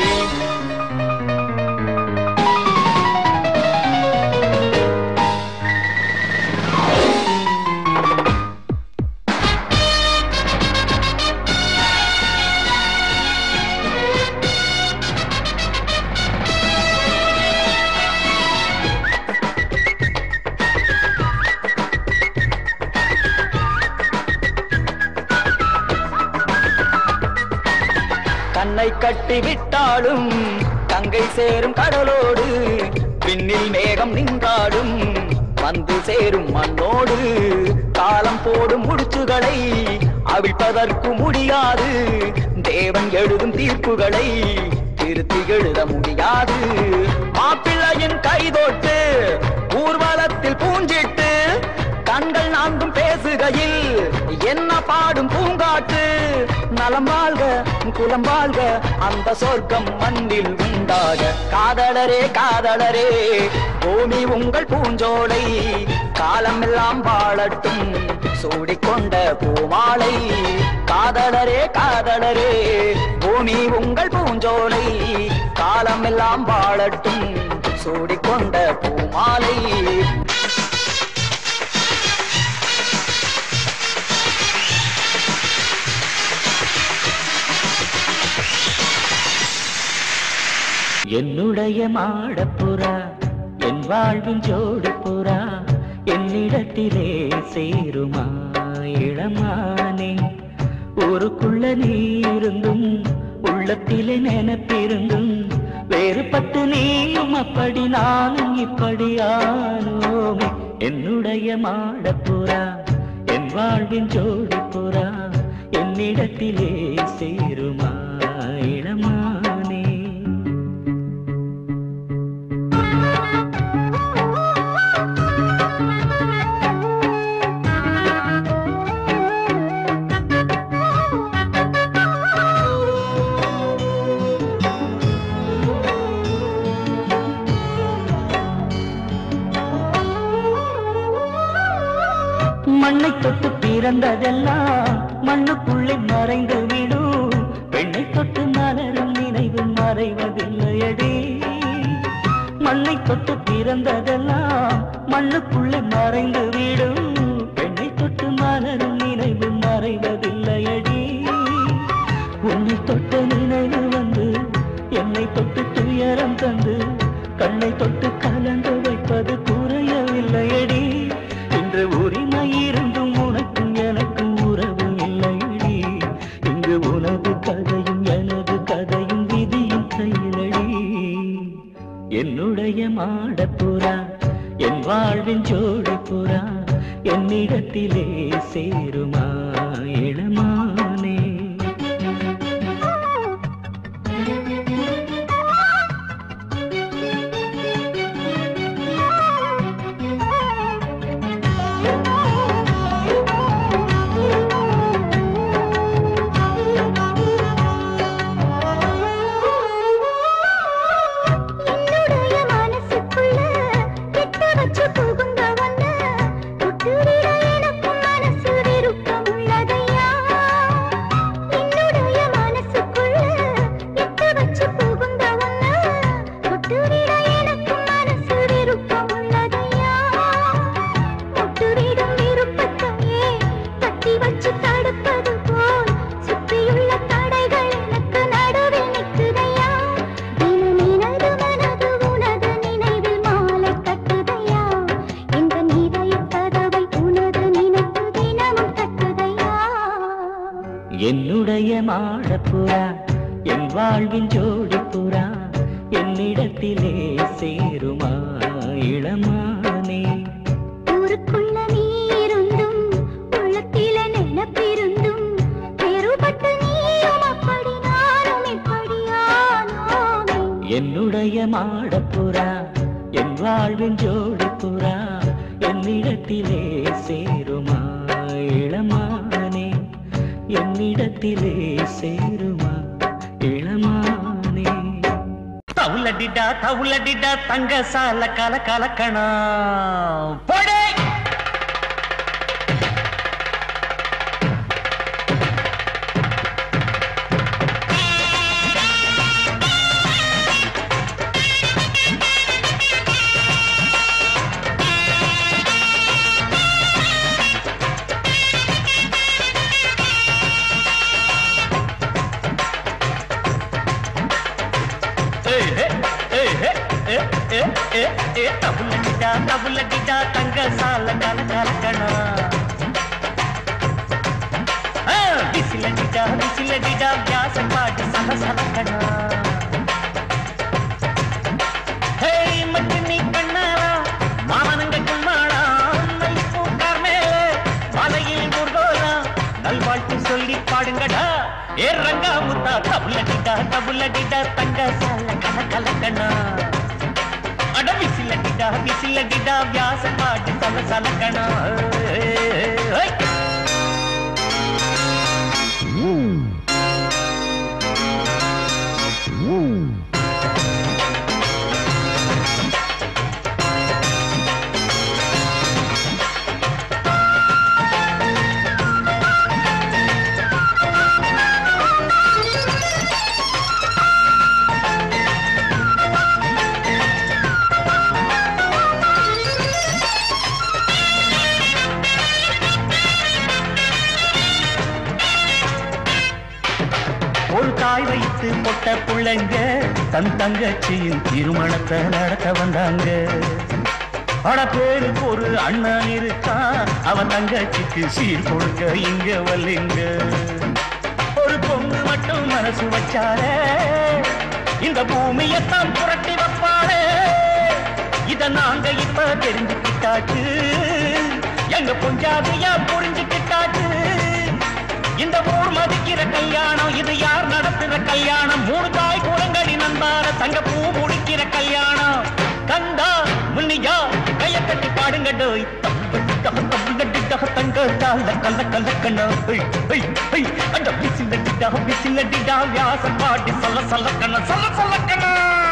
கண்ணை கட்டி விட்டாலும் கங்கை சேரும் கடலோடு விண்ணில் மேகம் நின்றாடும் வந்து சேரும் மண்ணோடு காலம் போடும் முடிச்சுகளை அவிழ்ப்பதற்கு முடியாது தேவன் எழுதும் தீர்ப்புகளை திருத்தி எழுத முடியாது மாப்பிள்ளையின் கைதோட்டு ஊர்வலத்தில் பூஞ்சிட்டு கண்கள் நான்கும் பேசுகையில் என்ன பாடும் பூங்காட்டு நலம் வாழ்க குலம் வாழ்க அந்த சொர்க்கம் மண்ணில் உண்டாக காதலரே காதலரே பூமி உங்கள் பூஞ்சோலை காலமெல்லாம் வாழட்டும் சூடிக்கொண்ட பூமாலை காதலரே காதலரே பூமி உங்கள் பூஞ்சோலை காலமெல்லாம் வாழட்டும் சூடிக்கொண்ட பூமாலை என்னுடைய மாடப்புறா என் வாழ்வின் ஜோடி புறா என்னிடத்திலே சேருமா இளமானே ஊருக்குள்ள நீ இருந்தும் உள்ளத்திலே நினைப்பிருந்தும் வேறுபட்டு நீயும் அப்படி நானும் இப்படி ஆனோமே என்னுடைய மாடப்புறா என் வாழ்வின் ஜோடி புறா என்னிடத்திலே சேருமா இளமானே மண்ணை தொட்டு பிறந்ததெல்லாம் மண்ணுக்குள்ளே மறைந்து விடும் பெண்ணை தொட்டு மலரும் நினைவு மறைவதில்லையடி மண்ணை தொட்டு பிறந்ததெல்லாம் மண்ணுக்குள்ளே மறைந்து விடும் பெண்ணை தொட்டு மலரும் நினைவு மறைவதில்லையடி உன்னை தொட்ட நினைவு வந்து என்னை தொட்டு துயரம் தந்து கண்ணை தொட்டு கலந்து வைப்பது குறையவில்லையடி இன்று உரிமை இருந்தும் உனக்கும் எனக்கும் உறவு இல்லையடி இங்கு உனது கதையும் எனது கதையும் விதியும் கையிலடி என்னுடைய மாடப்புறா என் வாழ்வின் ஜோடி புறா என்னிடத்திலே சேருமா இளமானே என்னுடைய மனசுக்குள்ள கெட்ட வச்சு புகுந்த ஒண்ணு தொட்டுவிட எனக்கும் மனசு விருப்பம் உள்ளதையா என்னுடைய மனசுக்குள்ள கெட்ட வச்சு புகுந்த ஒண்ணு தொட்டுவிட எனக்கும் மனசு விருப்பம் உள்ளதையா முட்டுவிடும் விருப்பத்தையே தட்டி வச்சு தடுப்பது போல் சுற்றியுள்ள தடைகள் எனக்கு நடுவில் நிற்குதையா தினம் எனது மனது உனது நினைவில் மாலை கட்டுதையா இந்த நீரைய கதவை உனது நினைப்பு தினமும் கட்டுதையா என்னுடைய மாடப்புறா என் வாழ்வின் ஜோடி புறா என்னிடத்திலே சேருமா இளமானே ஊருக்குள்ள நீருந்தும் உள்ளத்தில நினைப்பிருந்தும் வேறுபட்டு நீயும் அப்படி நானும் இப்படியானோமே என்னுடைய மாடப்புறா என் வாழ்வின் ஜோடி புறா என்னிடத்திலே சேருமா இளமானே என்னிடத்திலே சேருமா இளமானே தவுலடிடா தவுலடிடா தங்க சால கல கலக்கணா போடே ஏய், ஏய், ஏய், ஏய், ஏய், ஏய், ஏய், ஏய், தவுலடிடா தவுலடிடா தங்க சால கல கலக்கணா ஆ, விசிலடிடா விசிலடிடா வியாச பாட்டு சல சலக்கணா ஹேய் மச்சினி கண்ணாரா மாமனங்க கும்மாடா நல் பூக்கார் மேலே மலையில் முருகோலா நல்வாழ்த்து சொல்லி பாடுங்கடா ஏ ரங்கா முத்தா தபுலடிடா தபுலடிடா தங்க சால கல கலக்கணா அட விசிலடிடா விசிலடிடா வியாச பாட்டு சல சலக்கணா ஏய், ஏய். ஒரு தாய் வைத்து பொட்ட புள்ளைங்க தன் தங்கச்சியின் திருமணத்தை நடத்த வந்தாங்க பல பேருக்கு ஒரு அண்ணன் இருக்கான் அவன் தங்கச்சிக்கு சீர் கொடுக்க இங்க வல்லிங்க ஒரு பொண்ணு மட்டும் மனசு வச்சாலே இந்த பூமியத்தான் புரட்டி வைப்பாளே இத நாங்க இப்ப தெரிஞ்சுக்கிட்டாச்சு எங்க பொஞ்சாதியா புரிஞ்சுக்கிட்டாச்சு இந்த ஊர் மதிக்கிற கல்யாணம் இது யார் நடத்துற கல்யாணம் மூணு தாய் குளங்களின் நண்பார தங்க பூ முடிக்கிற கல்யாணம் கண்டா முன்னியா கைய கட்டி பாடுங்க டோய் தங்க தால கல்ல கல்ல கண்ணா அந்த பிசிலடிடா பிசிலடிடா வியாசம் பாட்டி சொல்ல சொல்ல கண்ணா சொல்ல சொல்ல கண்ணா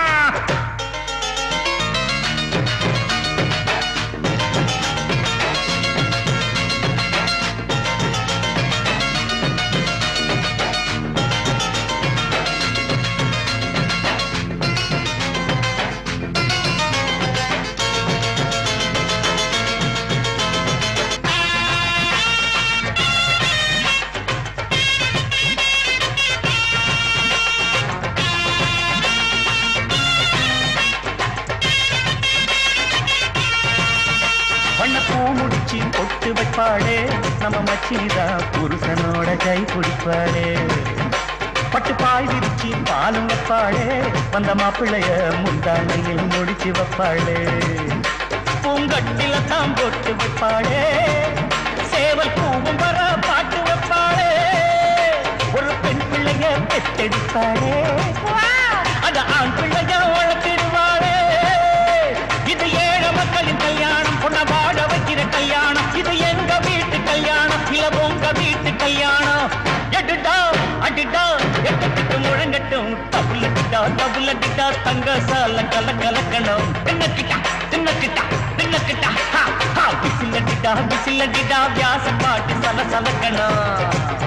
வண்ண பூ முடிச்சு பொட்டு வைப்பாளே நம்ம மச்சினிதா புருஷனோட கை பிடிப்பாளே பட்டு பாய் விரிச்சு பாலும் வைப்பாளே வந்த மாப்பிள்ளைய முந்தானையில் முடிச்சு வைப்பாளே பூங்கட்டில தான் பொட்டு வைப்பாளே சேவல் பூவும் வர பாட்டு வைப்பாளே ஒரு பெண் பிள்ளைய பெத்தெடுப்பாளே அந்த ஆண் பிள்ளைய வளர்த்திடுவாளே இது ஏழை மக்களின் கல்யாணம் பொண்ண வாழ வைக்கிற கல்யாணம் இது எங்க வீட்டு கல்யாணம் இல்ல உங்க வீட்டு கல்யாணம் எடுடா அடிடா எட்டுக்கிட்டு முழங்கட்டும் தபுலடிட்டா தபுலடிட்டா தங்க சால கல கலக்கணும் தின்னக்கிட்டா தின்னக்கிட்டா தின்னக்கிட்டா ஹா ஹா பிசிலடிட்டா பிசிலடிட்டா வியாச பாட்டு சல சலக்கணும்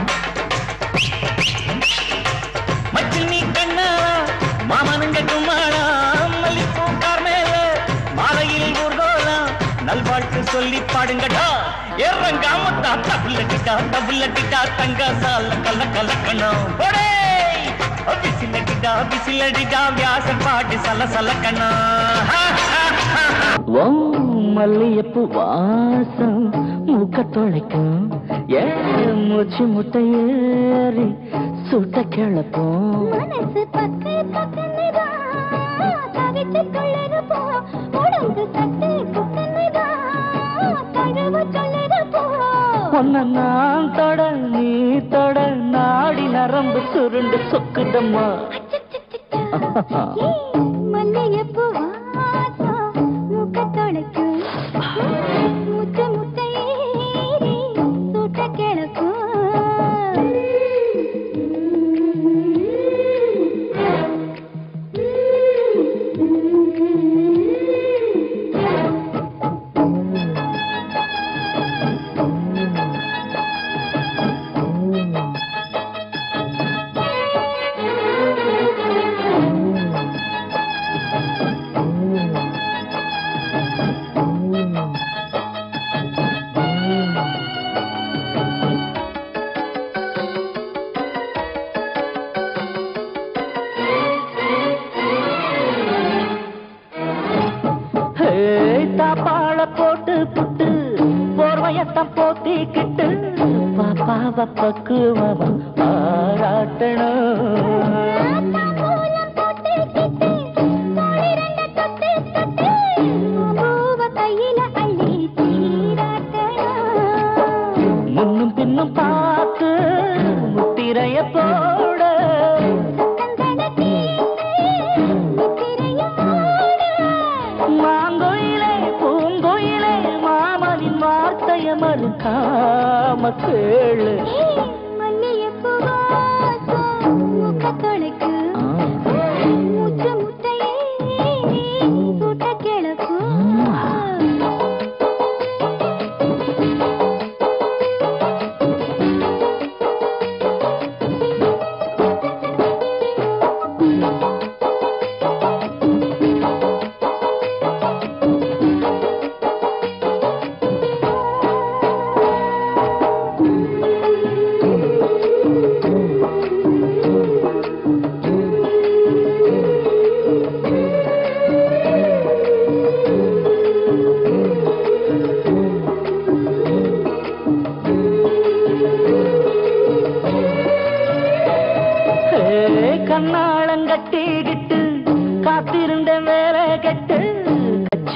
மச்சில் நீ கண்ணா மாமனுங்க கும்மாளா மல்லிப்பூ கார்மேல மாலையில் ஊர்கோலம் நல்வாழ்த்து சொல்லி பாடுங்கடா ஏறங்காமத்தா தபுல்லட்டிட்டா தபுல்லட்டிட்டா தங்க சால கல்ல கலக்கணும் போடே பிசிலடிடா பிசிலடிடா வியாச பாட்டு சல சலக்கணும் ஓ மல்லியப்பு வாசம் மூக்க தொலைக்கும் ஏ மூச்சு முட்டையேறி சுட்ட கிளப்போம் மனசு பத்து பக்கனுதா தவிச்சு கொள்ளது போ உடம்பு சத்து குக்கனுதா தழுவ சொல்லது போ ஒன்ன நான் தொட நீ தொட நாடி நரம்பு சுருண்டு சொக்குதம்மா மல்லிகைப்பூ வாசம் மூக்க தொலைக்கும் முத்த முட்டையேறி சுட்ட கிழக்கும் ஹே, தாப்பாள போட்டு புட்டு போர்வையத்தான் போத்திக்கிட்டு பாப்பாவ பக்குவமா பாராட்டணும் தாம்பூலம் போட்டுக்கிட்டு, தோளிரண்ட தொட்டு தொட்டு, பூவ கையில அள்ளி சீராட்டணும். முன்னும் பின்னும் பார்த்து முத்திரைய போட சந்தன தீர்த்து, நித்திரையும் மூட. மாங்கோயிலே பூங்கோயிலே மாமனின் வார்த்தைய மறுக்காம கேளு ஏய், மல்லிகைப்பூ வாசம் மூக்கத் தொலைக்கும். மூச்சு முட்டையே சூட்ட கிழக்கும் ஹே, கண்ணாளங்கட்டிக்கிட்டு காத்திருந்த வேலை கட்டு கச்சே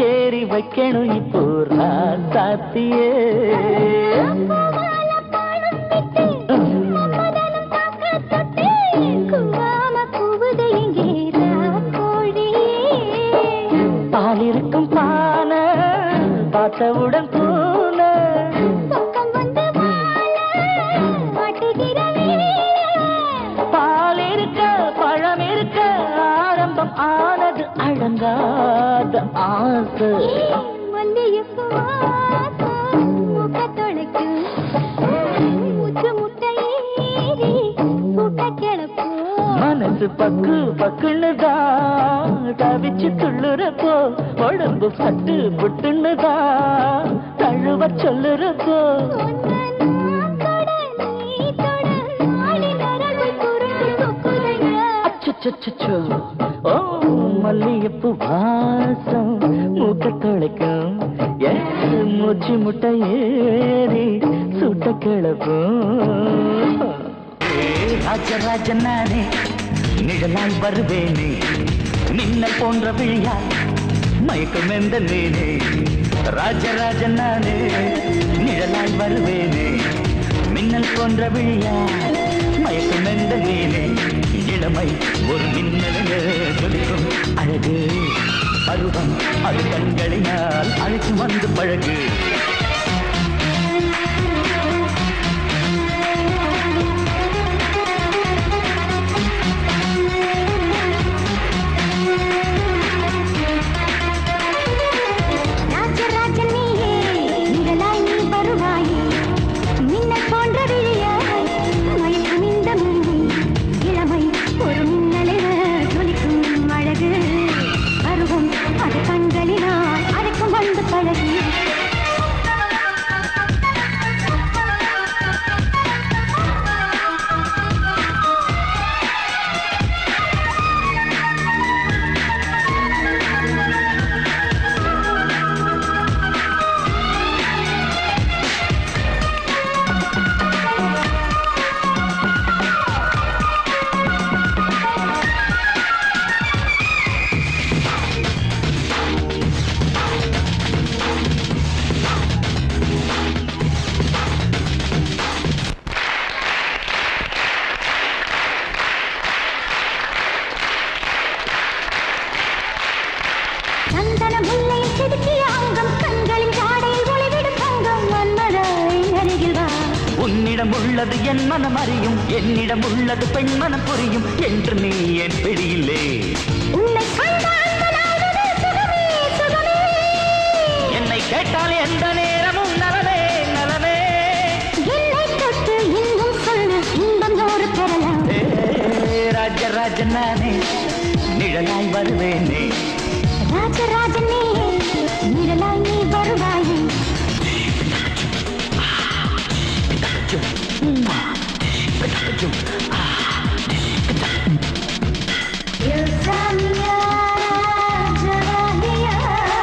வைக்கணும் இப்போ சாத்தியே பூவால பாடம் விட்டு, மன்மதனும் தாக்க தொட்டு, கூவாம கூவுது இங்கே ராக்கோழியே. பால் இருக்கும் பான பார்த்தவுடன் பூன பக்கம் வந்து வாழ, மாட்டுகிற வேளை. பால் இருக்க பழம் இருக்க ஆரம்பம் ஆனது அழங்காத ஆசை மல்லிகைப்பூ வாசம் மூக்கத் தொலைக்கும். மூச்சு முட்டை ஏறி சூட்டக் கிளப்பும். மனசு பக்கு பக்குன்னு தான் தவிச்சு துள்ளுறப்போ உடம்பு பட்டு புட்டுன்னு தான் தழுவ சொல்லுறப்போ உன்னை நான் தொட, நீ தொட, நாடி நரம்பு சுருண்டு சொக்குதையா. அச்சச்சச்சோ ஓ மல்லிகைப்பூ வாசம் மூக்க தொலைக்கும் ஏ மூச்சு முட்டை ஏறி சுட்ட கிளப்பும் ராஜராஜன் நானே நிழலாய் வருவேனே மின்னல் போன்ற விழியாய் மயக்கம் எந்த நேனே ராஜராஜன் நானே நிழலாய் வருவேனே மின்னல் போன்ற விழியாய் மயக்கம் எந்த நேனே இளமை ஒரு மின்னல ஜொலிக்கும் அழகு பருவம் அது கண்களினால் அழைத்து வந்து பழகு ராஜராஜன் நீயே, நிழலாய் நீ வருவாயே. மின்னல் போன்ற விழியாய், மயக்கும் இந்த மொழி. இளமை ஒரு மின்னலென ஜொலிக்கும் அழகு. பருவம் அது கண்களினால் அழைக்கும் வந்து பழகு சந்தன முல்லை செதுக்கிய அங்கம் கண்களின் ஜாடையில் ஒளிவிடும் தங்கம் மன்மதாய் அருகில் வா உன்னிடம் உள்ளது என் மனம் அறியும் என்னிடம் உள்ளது பெண் மனம் புரியும் என்று நீ என் பிடியில்லே உன்னை கண்ட அந்த நாள் முதல் சுகமே சுகமே என்னை கேட்டால் எந்த நேரமும் நலமே நலமே என்னை தொட்டு இன்னும் சொல்லு இன்பம் நூறு பெறலாம் ஏ, ராஜராஜன் நானே நிழலாய் வருவேனே ராஜராஜன் நீ நிழலாய் நீ வருவாயே இல்சாமியா ஜவாஹியா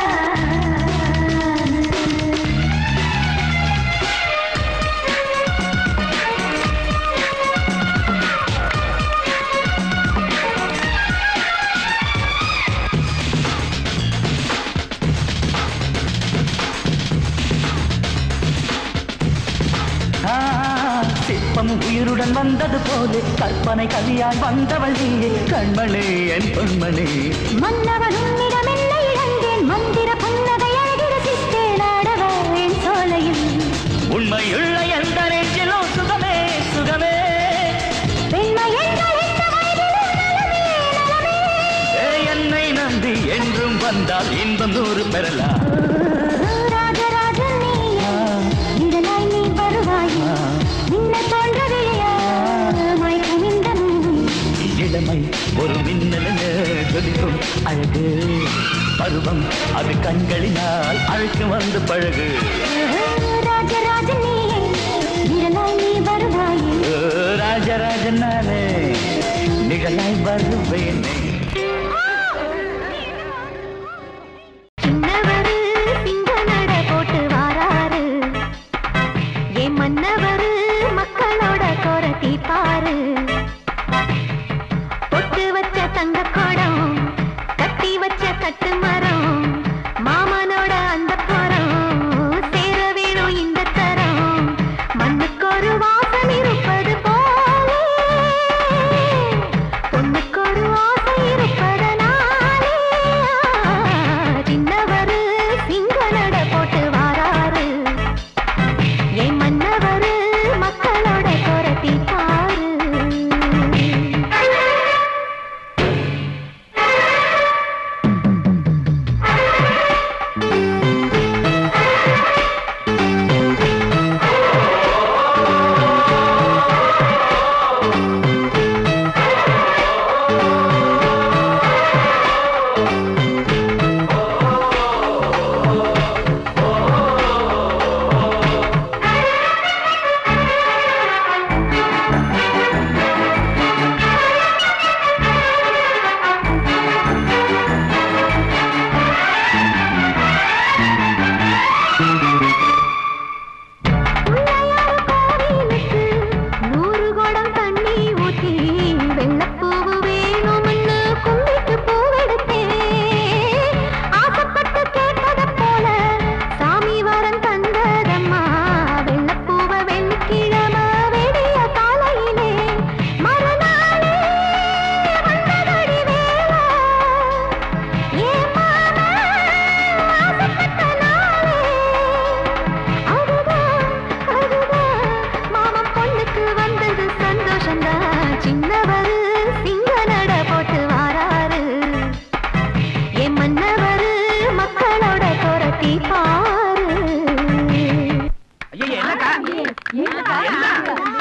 ஆ, சிற்பம் உயிருடன் வந்தது போலே கற்பனை கவியாய் வந்தவள் நீயே கண்மணி என் பொன்மணி மன்னவன் உன்னிடம் என்ன இழந்தேன் மந்திர புன்னகை அழகி ரசித்தேன் ஆடவா என் சோலையில் உண்மையுள்ள எந்த நெஞ்சிலும் சுகமே சுகமே பெண்மை என்றால் இந்த வயதிலும் நலமே நலமே ஏ, என்னை நம்பி என்றும் வந்தால் இன்பம் நூறு பெறலாம் ராஜராஜன் நீயே நிழலாய் நீ வருவாயே நின்ன தோன்ற விழியா மயக்கம் இந்த மூவி இளமை ஒரு மின்னல ஜொலிக்கும் அழகு பருவம் அது கண்களினால் அழைத்து வந்து பழகு ராஜராஜன் நீயே நிழலாய் நீ வருவாயே ஓ, ராஜராஜன் நானே நிகழாய் வருவேனே சின்னவரு சிங்க நட போட்டு வாராரு என் மன்னவரு மக்களோட கோர தீப்பாரு பொட்டு வச்ச தங்க குடம் கட்டி வச்ச கட்டு மரம் மாமனோட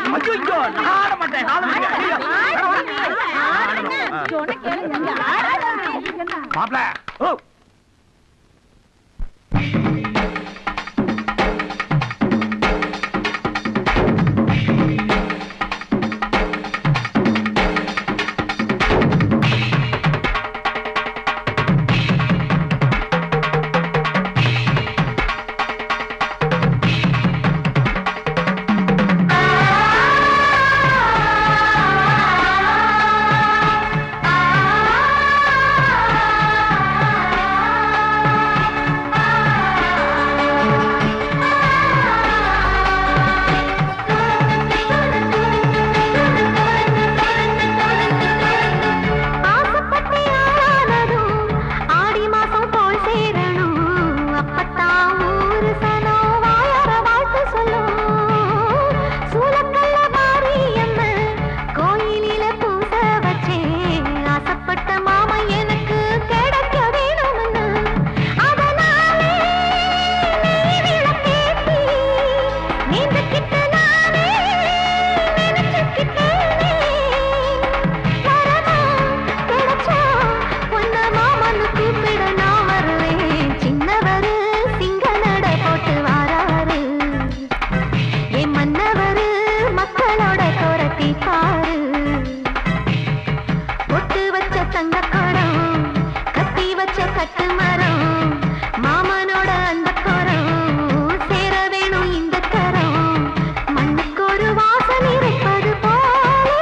ஐயோ நான் ஆட மாட்டேன் ஆட மாட்டேன் ஐயோ. மாப்ள ஓ ஆசைப்பட்டு ஆளானதும் ஆடி மாசம் போல் சேரணும் அப்பத்தான் ஊரு சனம் வாயார வாழ்த்து சொல்லும் சூளக்கல்ல மாரியம்மன் கோயிலில பூச வச்சேன் ஆசைப்பட்ட மாமா எனக்கு கிடைக்க வேணும்னு அதனாலே நீ விளக்கேத்தி நீந்துக்கிட்டு நானே நினைச்சுக்கிட்டேனே வரணும் கிடைச்சா உன்னை மாமன்னு கூப்பிட நான் வருவேன் சின்னவரு சிங்க நட போட்டு வாராரு என் மன்னவரு மக்களோட துரத்தி பாரு பொட்டு வச்ச தங்க குடம் கத்தி வச்ச கட்டு மரம் மாமனோட அந்த குரம் சேர வேணும் இந்த கரம் மண்ணுக்கு ஒரு வாசம் இருப்பது போலே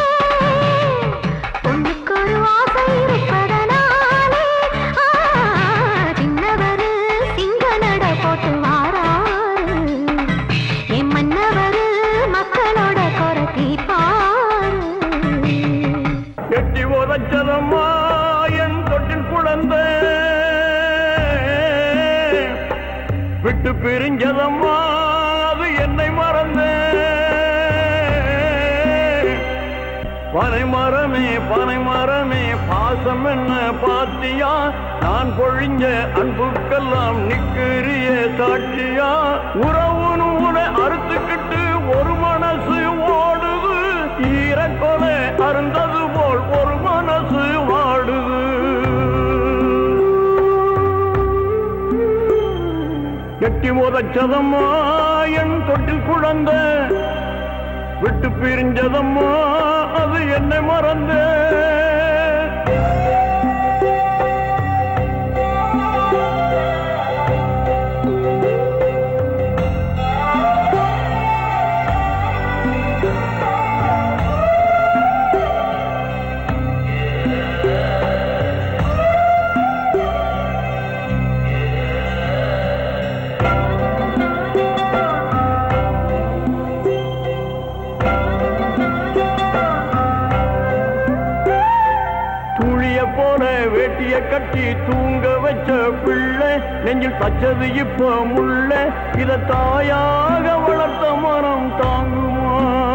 பொண்ணுக்கு ஒரு ஆசை இருப்பதனாலே ஆ, சின்னவரு சிங்க நட போட்டு வாராரு என் மன்னவரு மக்களோட குரத்தி பாரு எட்டி உதச்சதம்மா என் தொட்டில் குழந்தை விட்டு பிரிஞ்சதம்மா அது என்னை மறந்தே பனை மரமே பனை மரமே பாசம் என்ன பாத்தியா நான் பொழிஞ்ச அன்புக்கெல்லாம் நிக்கிறிய சாட்சியா உறவுன்னு உன அறுத்துக்கிட்டு ஒரு மனசு ஓடுது ஈரக்கொலை அருந்தது போல் ஒரு மனசு வாடுது எட்டி முதச்சதம்மா என் தொட்டில் குழந்தை விட்டு பிரிஞ்சதம்மா அது என்னை மறந்தே துளிய போல வேட்டிய கட்டி தூங்க வச்ச பிள்ளை நெஞ்சில் தச்சது இப்ப முள்ள இத தாயாக வளர்த்த மனம் தாங்குமா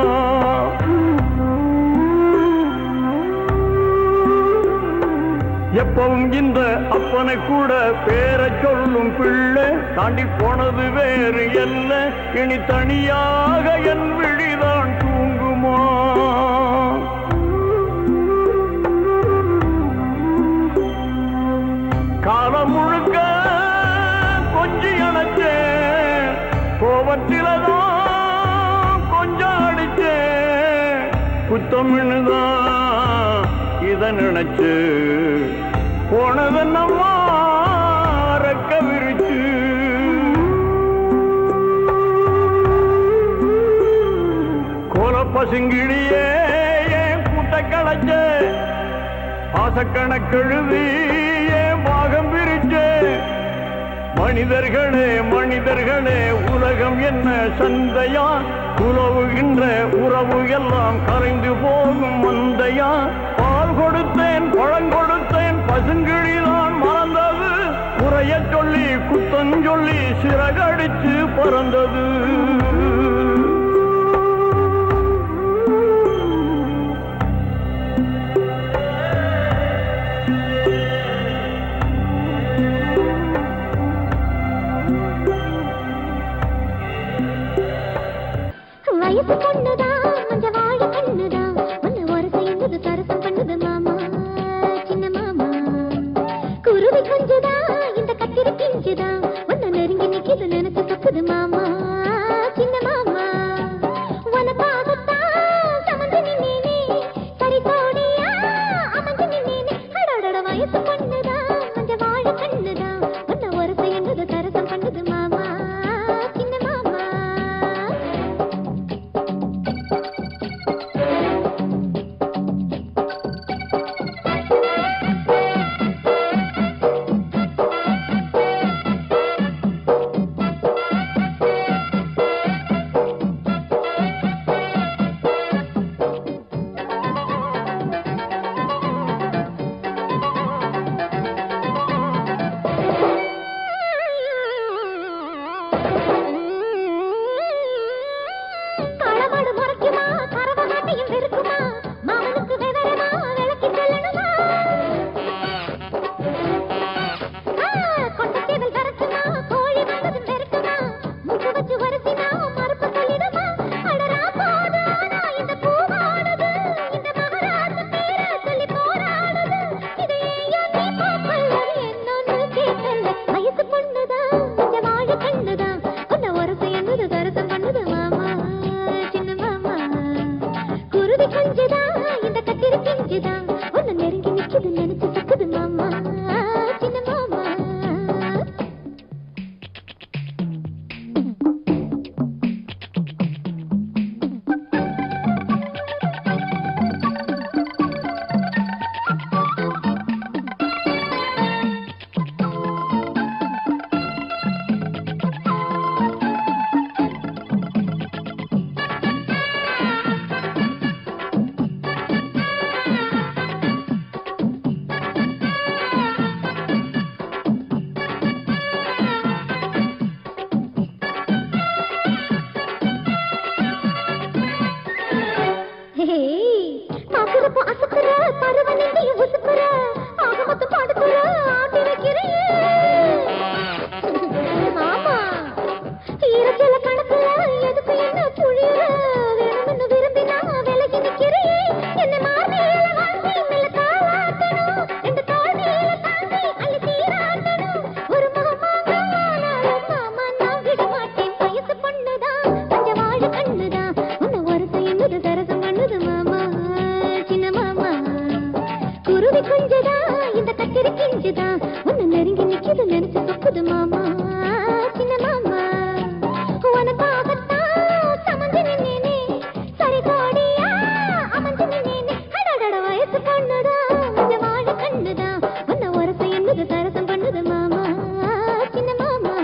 எப்பவும் இந்த அப்பனை கூட பேர சொல்லும் பிள்ளை தாண்டி போனது வேறு என்ன இனி தனியாக என் விழிதான் தூங்குமா காலம் முழுக்க கொஞ்சி அணைச்சேன் கோபத்திலதான் கொஞ்சம் அடிச்சேன் குத்தமிழ்னுதான் இத நினைச்சு போனது நம்ம ரெக்க விரிச்சு கோல பசுங்கிழியே என் கூட்ட களைச்ச பாசக்கணக்கெழுதி என் பாகம் பிரிச்சு மனிதர்களே மனிதர்களே உலகம் என்ன சந்தையா உலவுகின்ற உறவு எல்லாம் கரைந்து போகும் மந்தையா பால் கொடுத்தேன் பழம் கொடுத்தேன் பசுங்கிழிதான் மறந்தது குறைய சொல்லி குத்தஞ்சொல்லி சிறகடிச்சு பறந்தது வயசு பொண்ணுதான் மஞ்ச வாழ கண்ணுதான் உன்னை ஒரு செய்யுது சரசம் பண்ணுது மாமா சின்ன மாமா குருவி கொஞ்சுதான் இந்த கத்திரி பிஞ்சுதான் உன்னை நெருங்கி நிக்கிது நினைச்சு தப்புது மாமா சின்ன மாமா உனக்காகத்தான் சமந்து நின்னேனே சரி கோடியா அமைஞ்சு நின்னேனே அடடட வயசு பொண்ணுதான் மஞ்ச வாழ கண்ணுதான் உன்னை ஒரு செய்யுது சரசம் பண்ணுது மாமா சின்ன மாமா களமாடு முறைக்குமா கரவ மாட்டையும் வெறுக்குமா மாமனுக்கு விவரமா விளக்கி சொல்லணுமா கொட்டத்தேவல் வரச்சுமா கோழி வந்தது பெருக்குமா முட்டு வச்சு வரசினா மறுப்பு சொல்லிடுமா அடரா போதானா இந்த பூவானது இந்த மகராஜ பேர சொல்லி போராடுது இதை ஏன் நீ பார்க்கல என்னன்னு கேட்கல வயசு பொண்ணுதான் இந்த வாழ கண்ணுதான் உன்னை ஒரு என்னது கருத்தம் பண்ணுது மாமா சின்ன மாமா குருவி கொஞ்சுதான் இந்த கத்திரி பிஞ்சுதான் உன்னை நெருங்கி நிக்குது நினைச்சு தக்குது மாமா சின்ன மாமா பாக்குறப்போ அசுக்குற பருவ நிந்திய உசுக்குற ஆக மொத்தம் பாடுக்குற ஆட்டி வைக்கிறேன் ஆமா ஈரச்சல கணக்குல எதுக்கு என்ன புழியுற வேணும்னு விரும்பினா விலகி நிக்கிறேன் என்ன மார்பில வாங்கி மெல்ல தாளாட்டணும் ரெண்டு தோல்வியில தாண்டி அள்ளி தீராட்டணும் ஒரு முகமாக ஆனாலும் மாமா நான் விட மாட்டேன் வயசு பொண்ணுதான் கொஞ்சம் வாழ கண்ணுதான் உன்னை ஒரு செய்யுது சரசம் பண்ணுது மாமா சின்ன மாமா குருவி கொஞ்சதான் இந்த கத்திரி கிஞ்சுதான் உன்னை நெருங்கி நிக்குது நினைச்சு சொக்குது மாமா சின்ன மாமா உனக்காகத்தான் சமந்து நின்னேனே சரி கோடியா அமைஞ்சு நின்னேனே அடடட வயசு பொண்ணுதான் கொஞ்சம் வாழ கண்ணுதான் உன்னை ஒரு செய்யுது சரசம் பண்ணுது மாமா சின்ன மாமா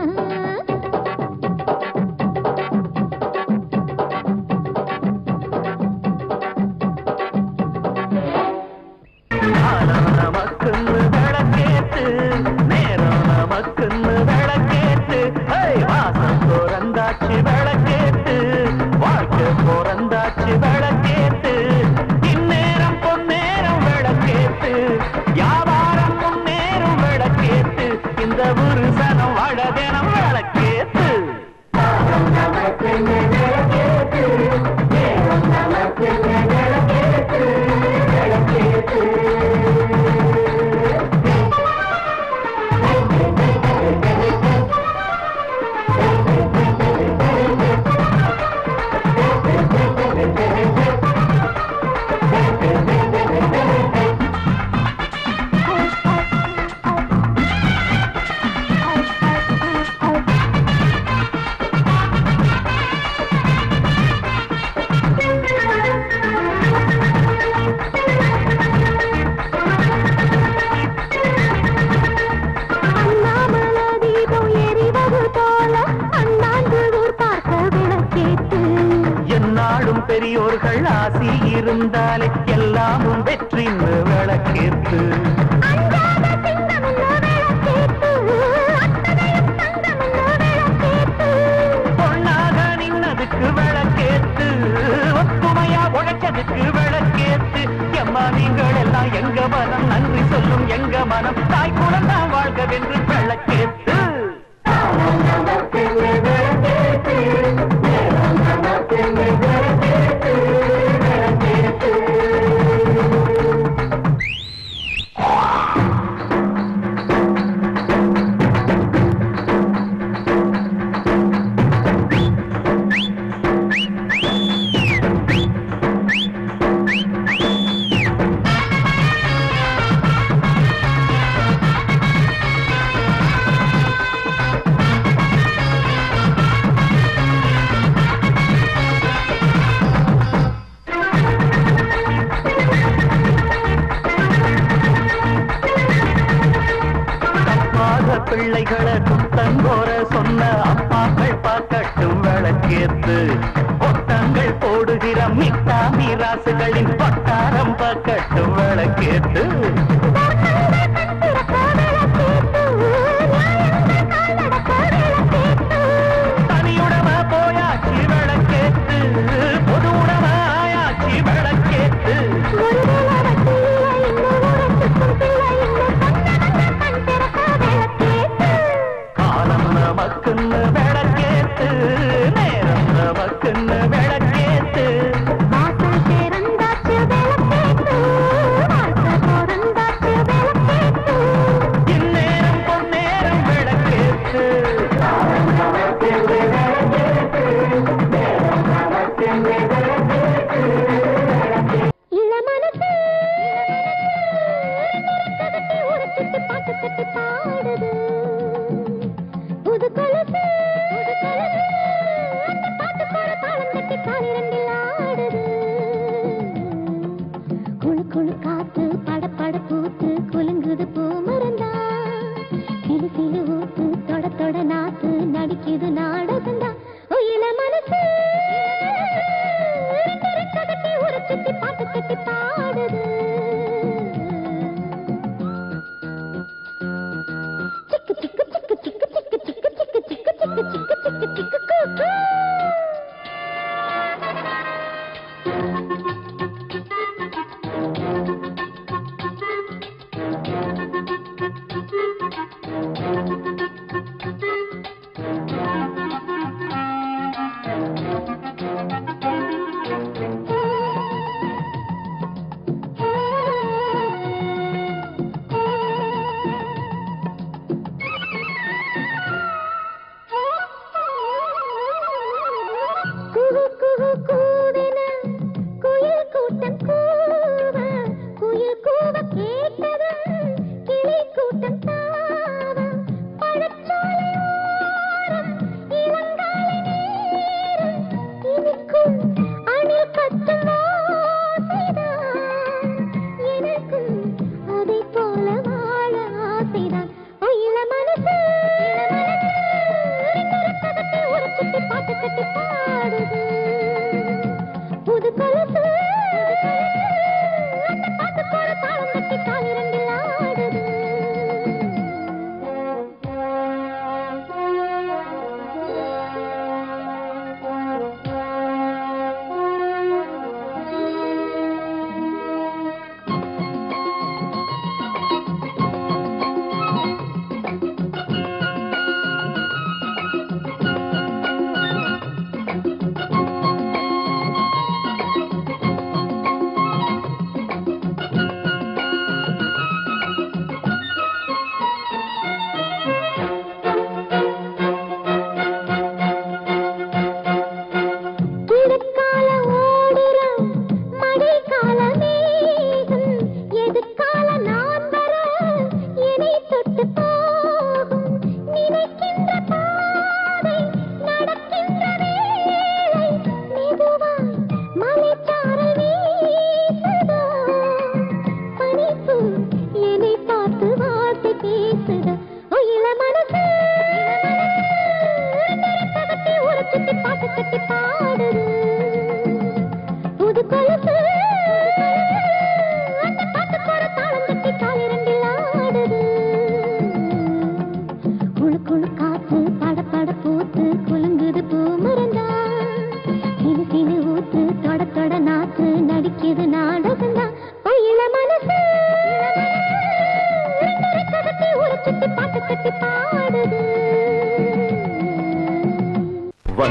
காலம் நமக்குன்னு விளக்கேத்து நேரம் நமக்குன்னு விளக்கேத்து ஏய், வாசம் பிறந்தாச்சு விளக்கேத்து வாழ்க்கை பிறந்தாச்சு விளக்கேத்து இந்நேரம் பொன்னேரம் விளக்கேத்து வியாபாரம் முன்னேறும் விளக்கேத்து இந்த ஒரு சனம் வடதினம் விளக்கேத்து அண்ணாமலை தீபம் எரிவது போல அண்ணாந்து ஊர் பார்க்க விளக்கேத்து என்னாலும் பெரியோர்கள் ஆசி இருந்தாலே எல்லாமும் வெற்றின்னு விளக்கேத்து அஞ்சாத சிங்கமென்ன விளக்கேத்து அத்தனையும் தங்கமென்ன விளக்கேத்து பொன்னாக நின்னதுக்கு விளக்கேத்து ஒத்துமையா உழைச்சதுக்கு விளக்கேத்து எம்மா நீங்கள் எல்லாம் எங்க மனம் நன்றி சொல்லும் எங்க மனம் தாய் குழந்தா வாழ்கவென்று விளக்கேத்து விளக்கேத்து தப்பாத பிள்ளைகளை குத்தங்கோர சொன்ன அப்பாக்கள் பார்க்கட்டும் விளக்கேத்து பொட்டங்கள் போடுகிற மிட்டா மீராசுகளின் பொட்டாரம் பார்க்கட்டும் விளக்கேத்து தனியுடம போயாச்சு விளக்கேத்து பொது உடம ஆயாச்சு விளக்கேத்து காலம் நமக்குன்னு விளக்கேத்து நேரம் நமக்குன்னு விளக்கேத்து இந்நேரம் பொன்னேரம் விளக்கேத்து புது கொலுசு புது கொலுசு அந்த பாட்டு போற தாளம் தட்டி கால் இரண்டில் ஆடுது குழு குழு காத்து பட பட பூத்து குலுங்குது பூ மறந்தா சிலு சிலு ஊத்து தொட தொட நாத்து நடிக்குது நாடகந்தா உயில மனசு ரெண்டு ரெக்க கட்டி ஒரு சுத்தி பாட்டு கட்டி பாடுது சிக்கு சிக்கு சிக்கு சிக்கு சிக்கு சிக்கு சிக்கு சிக்கு சிக்கு சிக்கு சிக்கு சிக்கு கூ கூ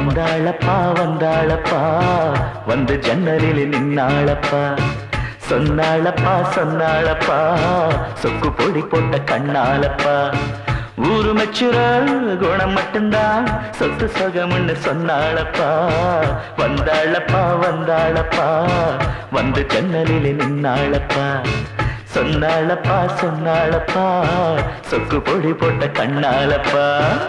வந்தாளப்பா வந்தாளப்பா வந்து ஜன்னலில் நின்னாளப்பா சொன்னாளப்பா சொன்னாளப்பா சொக்கு பொடி போட்ட கண்ணாலப்பா ஊரு மெச்சுற குணம் மட்டும்தான் சொத்து சொகம்னு சொன்னாளப்பா வந்தாளப்பா வந்தாளப்பா வந்து ஜன்னலில் நின்னாளப்பா சொன்னாளப்பா சொன்னாளப்பா சொக்கு பொடி போட்ட கண்ணாலப்பா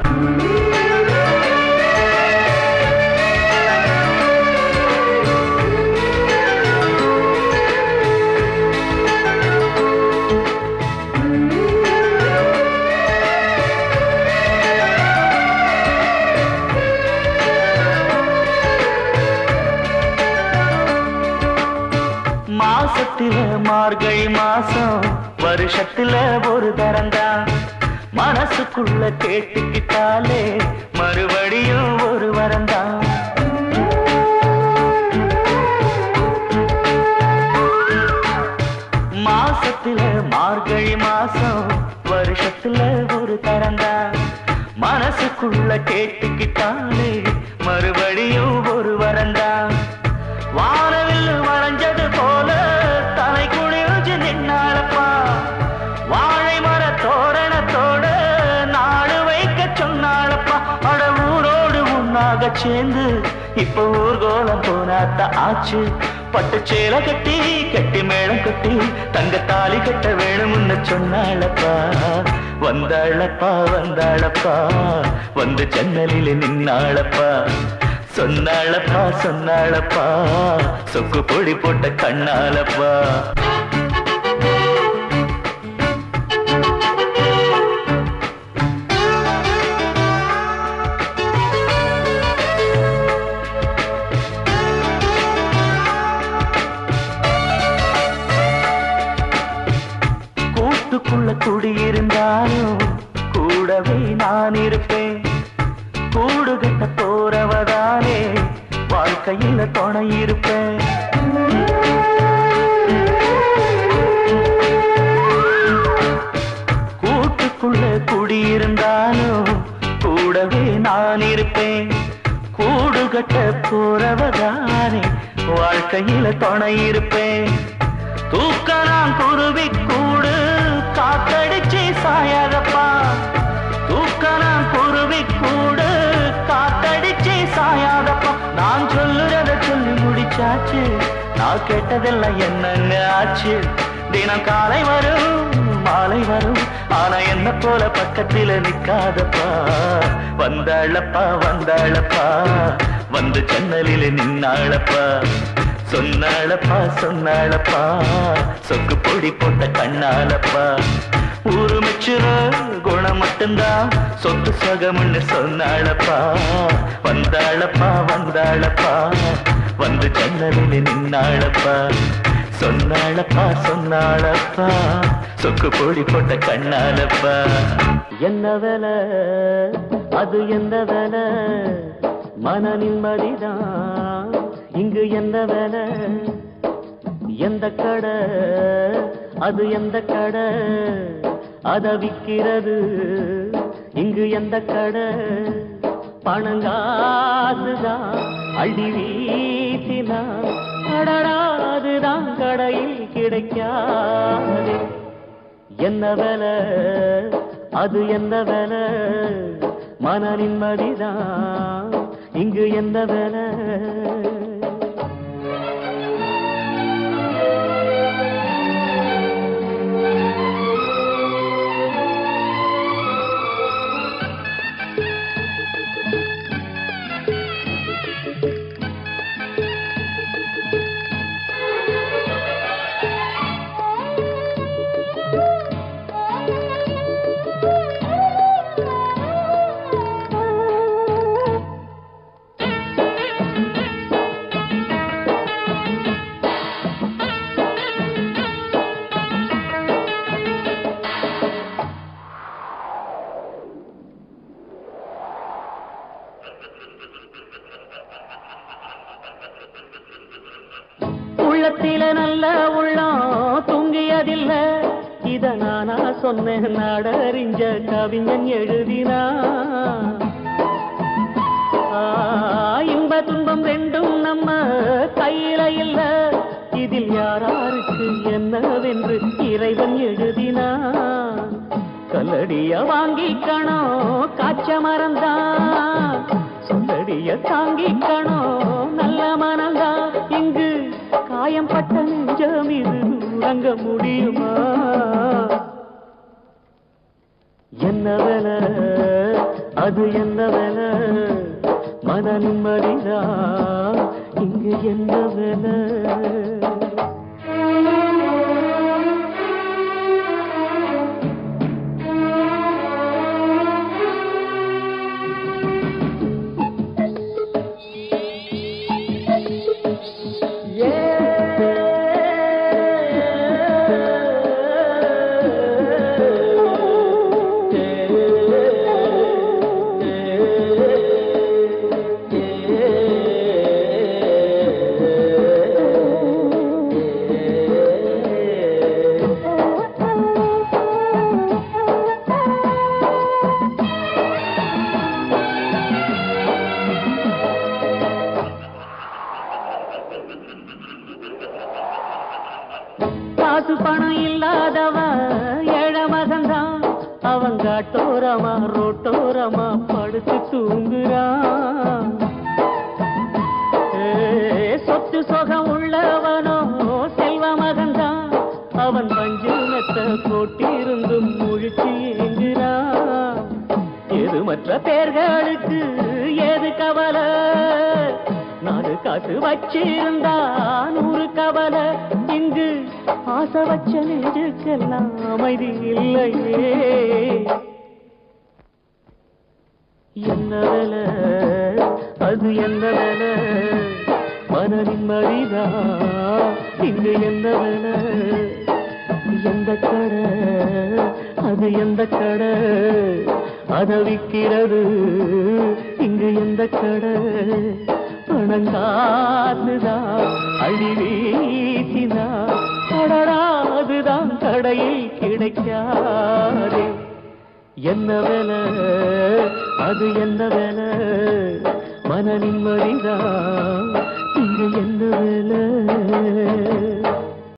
மாசத்தில மார்கழி மாசம் வருஷத்துல ஒரு தரந்தான் மனசுக்குள்ள கேட்டுக்கிட்டாலே மறுபடியும் ஒரு வரந்தான் மாசத்துல மார்கழி மாசம் வருஷத்துல ஒரு தரந்தான் மனசுக்குள்ள கேட்டுக்கிட்டாலே மறுபடியும் ஒரு வரந்தான் வானவில் வளைஞ்சது போல தலை குளிர்ச்சி நின்னாளப்பா வாழை மர தோரணத்தோட நாடு வைக்க சொன்னாளப்பா அட ஊரோடு உன்னாக சேர்ந்து இப்ப ஊர்கோலம் போனாத்த ஆச்சு பட்டு சேலை கட்டி கட்டி மேளம் கட்டி தங்க தாலி கட்ட வேணும்னு சொன்னாளப்பா வந்தாளப்பா வந்தாளப்பா வந்து ஜன்னலில் நின்னாளப்பா சொன்னாளப்பா சொன்னாளப்பா சொக்கு பொடி போட்ட கண்ணாலப்பா கூட்டுக்குள்ள குடியிருந்தாலும் கூடவே நான் இருப்பேன் கூடு கட்ட போறவதானே வாழ்க்கையில துணை இருப்பேன் கூட்டுக்குள்ள குடியிருந்தாலும் கூடவே நான் இருப்பேன் கூடு கட்ட போறவதானே வாழ்க்கையில துணை இருப்பேன் தூக்க நான் குருவி கூடு காத்தடிச்சு சாயாதப்பா தூக்க நான் குருவி கூடு காத்தடிச்சு சாயாதப்பா நான் சொல்லுறத சொல்லி முடிச்சாச்சு நான் கேட்டதெல்லாம் என்னங்க ஆச்சு தினம் காலை வரும் மாலை வரும் ஆனா என்ன போல பக்கத்தில நிக்காதப்பா வந்தாளப்பா வந்தாளப்பா வந்து ஜன்னலில நின்னாளப்பா சொன்னாளப்பா சொன்னாளப்பா சொக்கு பொடி போட்ட கண்ணாலப்பா ஊரு மெச்சுற குணம் மட்டும்தான் சொத்து சொகம்னு சொன்னாளப்பா வந்தாளப்பா வந்தாளப்பா வந்து ஜன்னலில் நின்னாளப்பா சொன்னாளப்பா சொன்னாளப்பா சொக்கு பொடி போட்ட கண்ணாலப்பா என்ன வேலை அது எந்த வேலை மன நிம்மதிதான் இங்கு எந்த வேலை எந்த கடை அது எந்த கடை அத விக்கிறது இங்கு எந்த கடை பணங்காசுதான் அள்ளி வீசினா அடடா அதுதான் கடையில் கிடைக்காது என்ன வேலை அது எந்த வேலை மன நிம்மதிதான் இங்கு எந்த வேலை உள்ளத்தில நல்ல உள்ளம் தூங்கியதில்ல இத நானா சொன்னேன் நாடறிஞ்ச கவிஞன் எழுதினா ஆ, இன்ப துன்பம் ரெண்டும் நம்ம கையில இல்ல இதில் யாராருக்கு என்னவென்று இறைவன் எழுதினான் கல்லடிய வாங்கிக்கணும் காய்ச்ச மரம்தான் சொல்லடிய தாங்கிக்கணும் நல்ல மனம்தான் இங்கு காயம் பட்ட நெஞ்சம் இது உறங்க முடியுமா என்ன வேலை அது என்ன வேலை மன நிம்மதிதா இங்கு என்ன வேலை காசு பணம் இல்லாதவ ஏழ மகன்தான் அவன் காட்டோரமா ரோட்டோரமா படுத்து தூங்குறான் ஏ, சொத்து சொகம் உள்ளவனோ செல்வ மகன்தான் அவன் பஞ்சு மெத்த போட்டிருந்தும் முழிச்சு ஏங்குறான் எது மற்ற பேர்களுக்கு ஏது கவலை நாடு காசு வச்சிருந்தா நூறு கவலை இங்கு ஆசை வச்ச நெஞ்சுக்கெல்லாம் அமைதி இல்லையே என்ன வேலை அது என்ன வேலை மன நிம்மதிதா இங்கு என்ன வேலை எந்த கடை அது எந்த கடை அத விக்கிறது இங்கு எந்த கடை பணங்காத்துதான் அழி வீசினா கடடாதுதான் கடையில் கிடைக்காதே என்ன வேலை அது என்ன வேலை மன நிம்மதிதான் இங்கு என்ன வேலை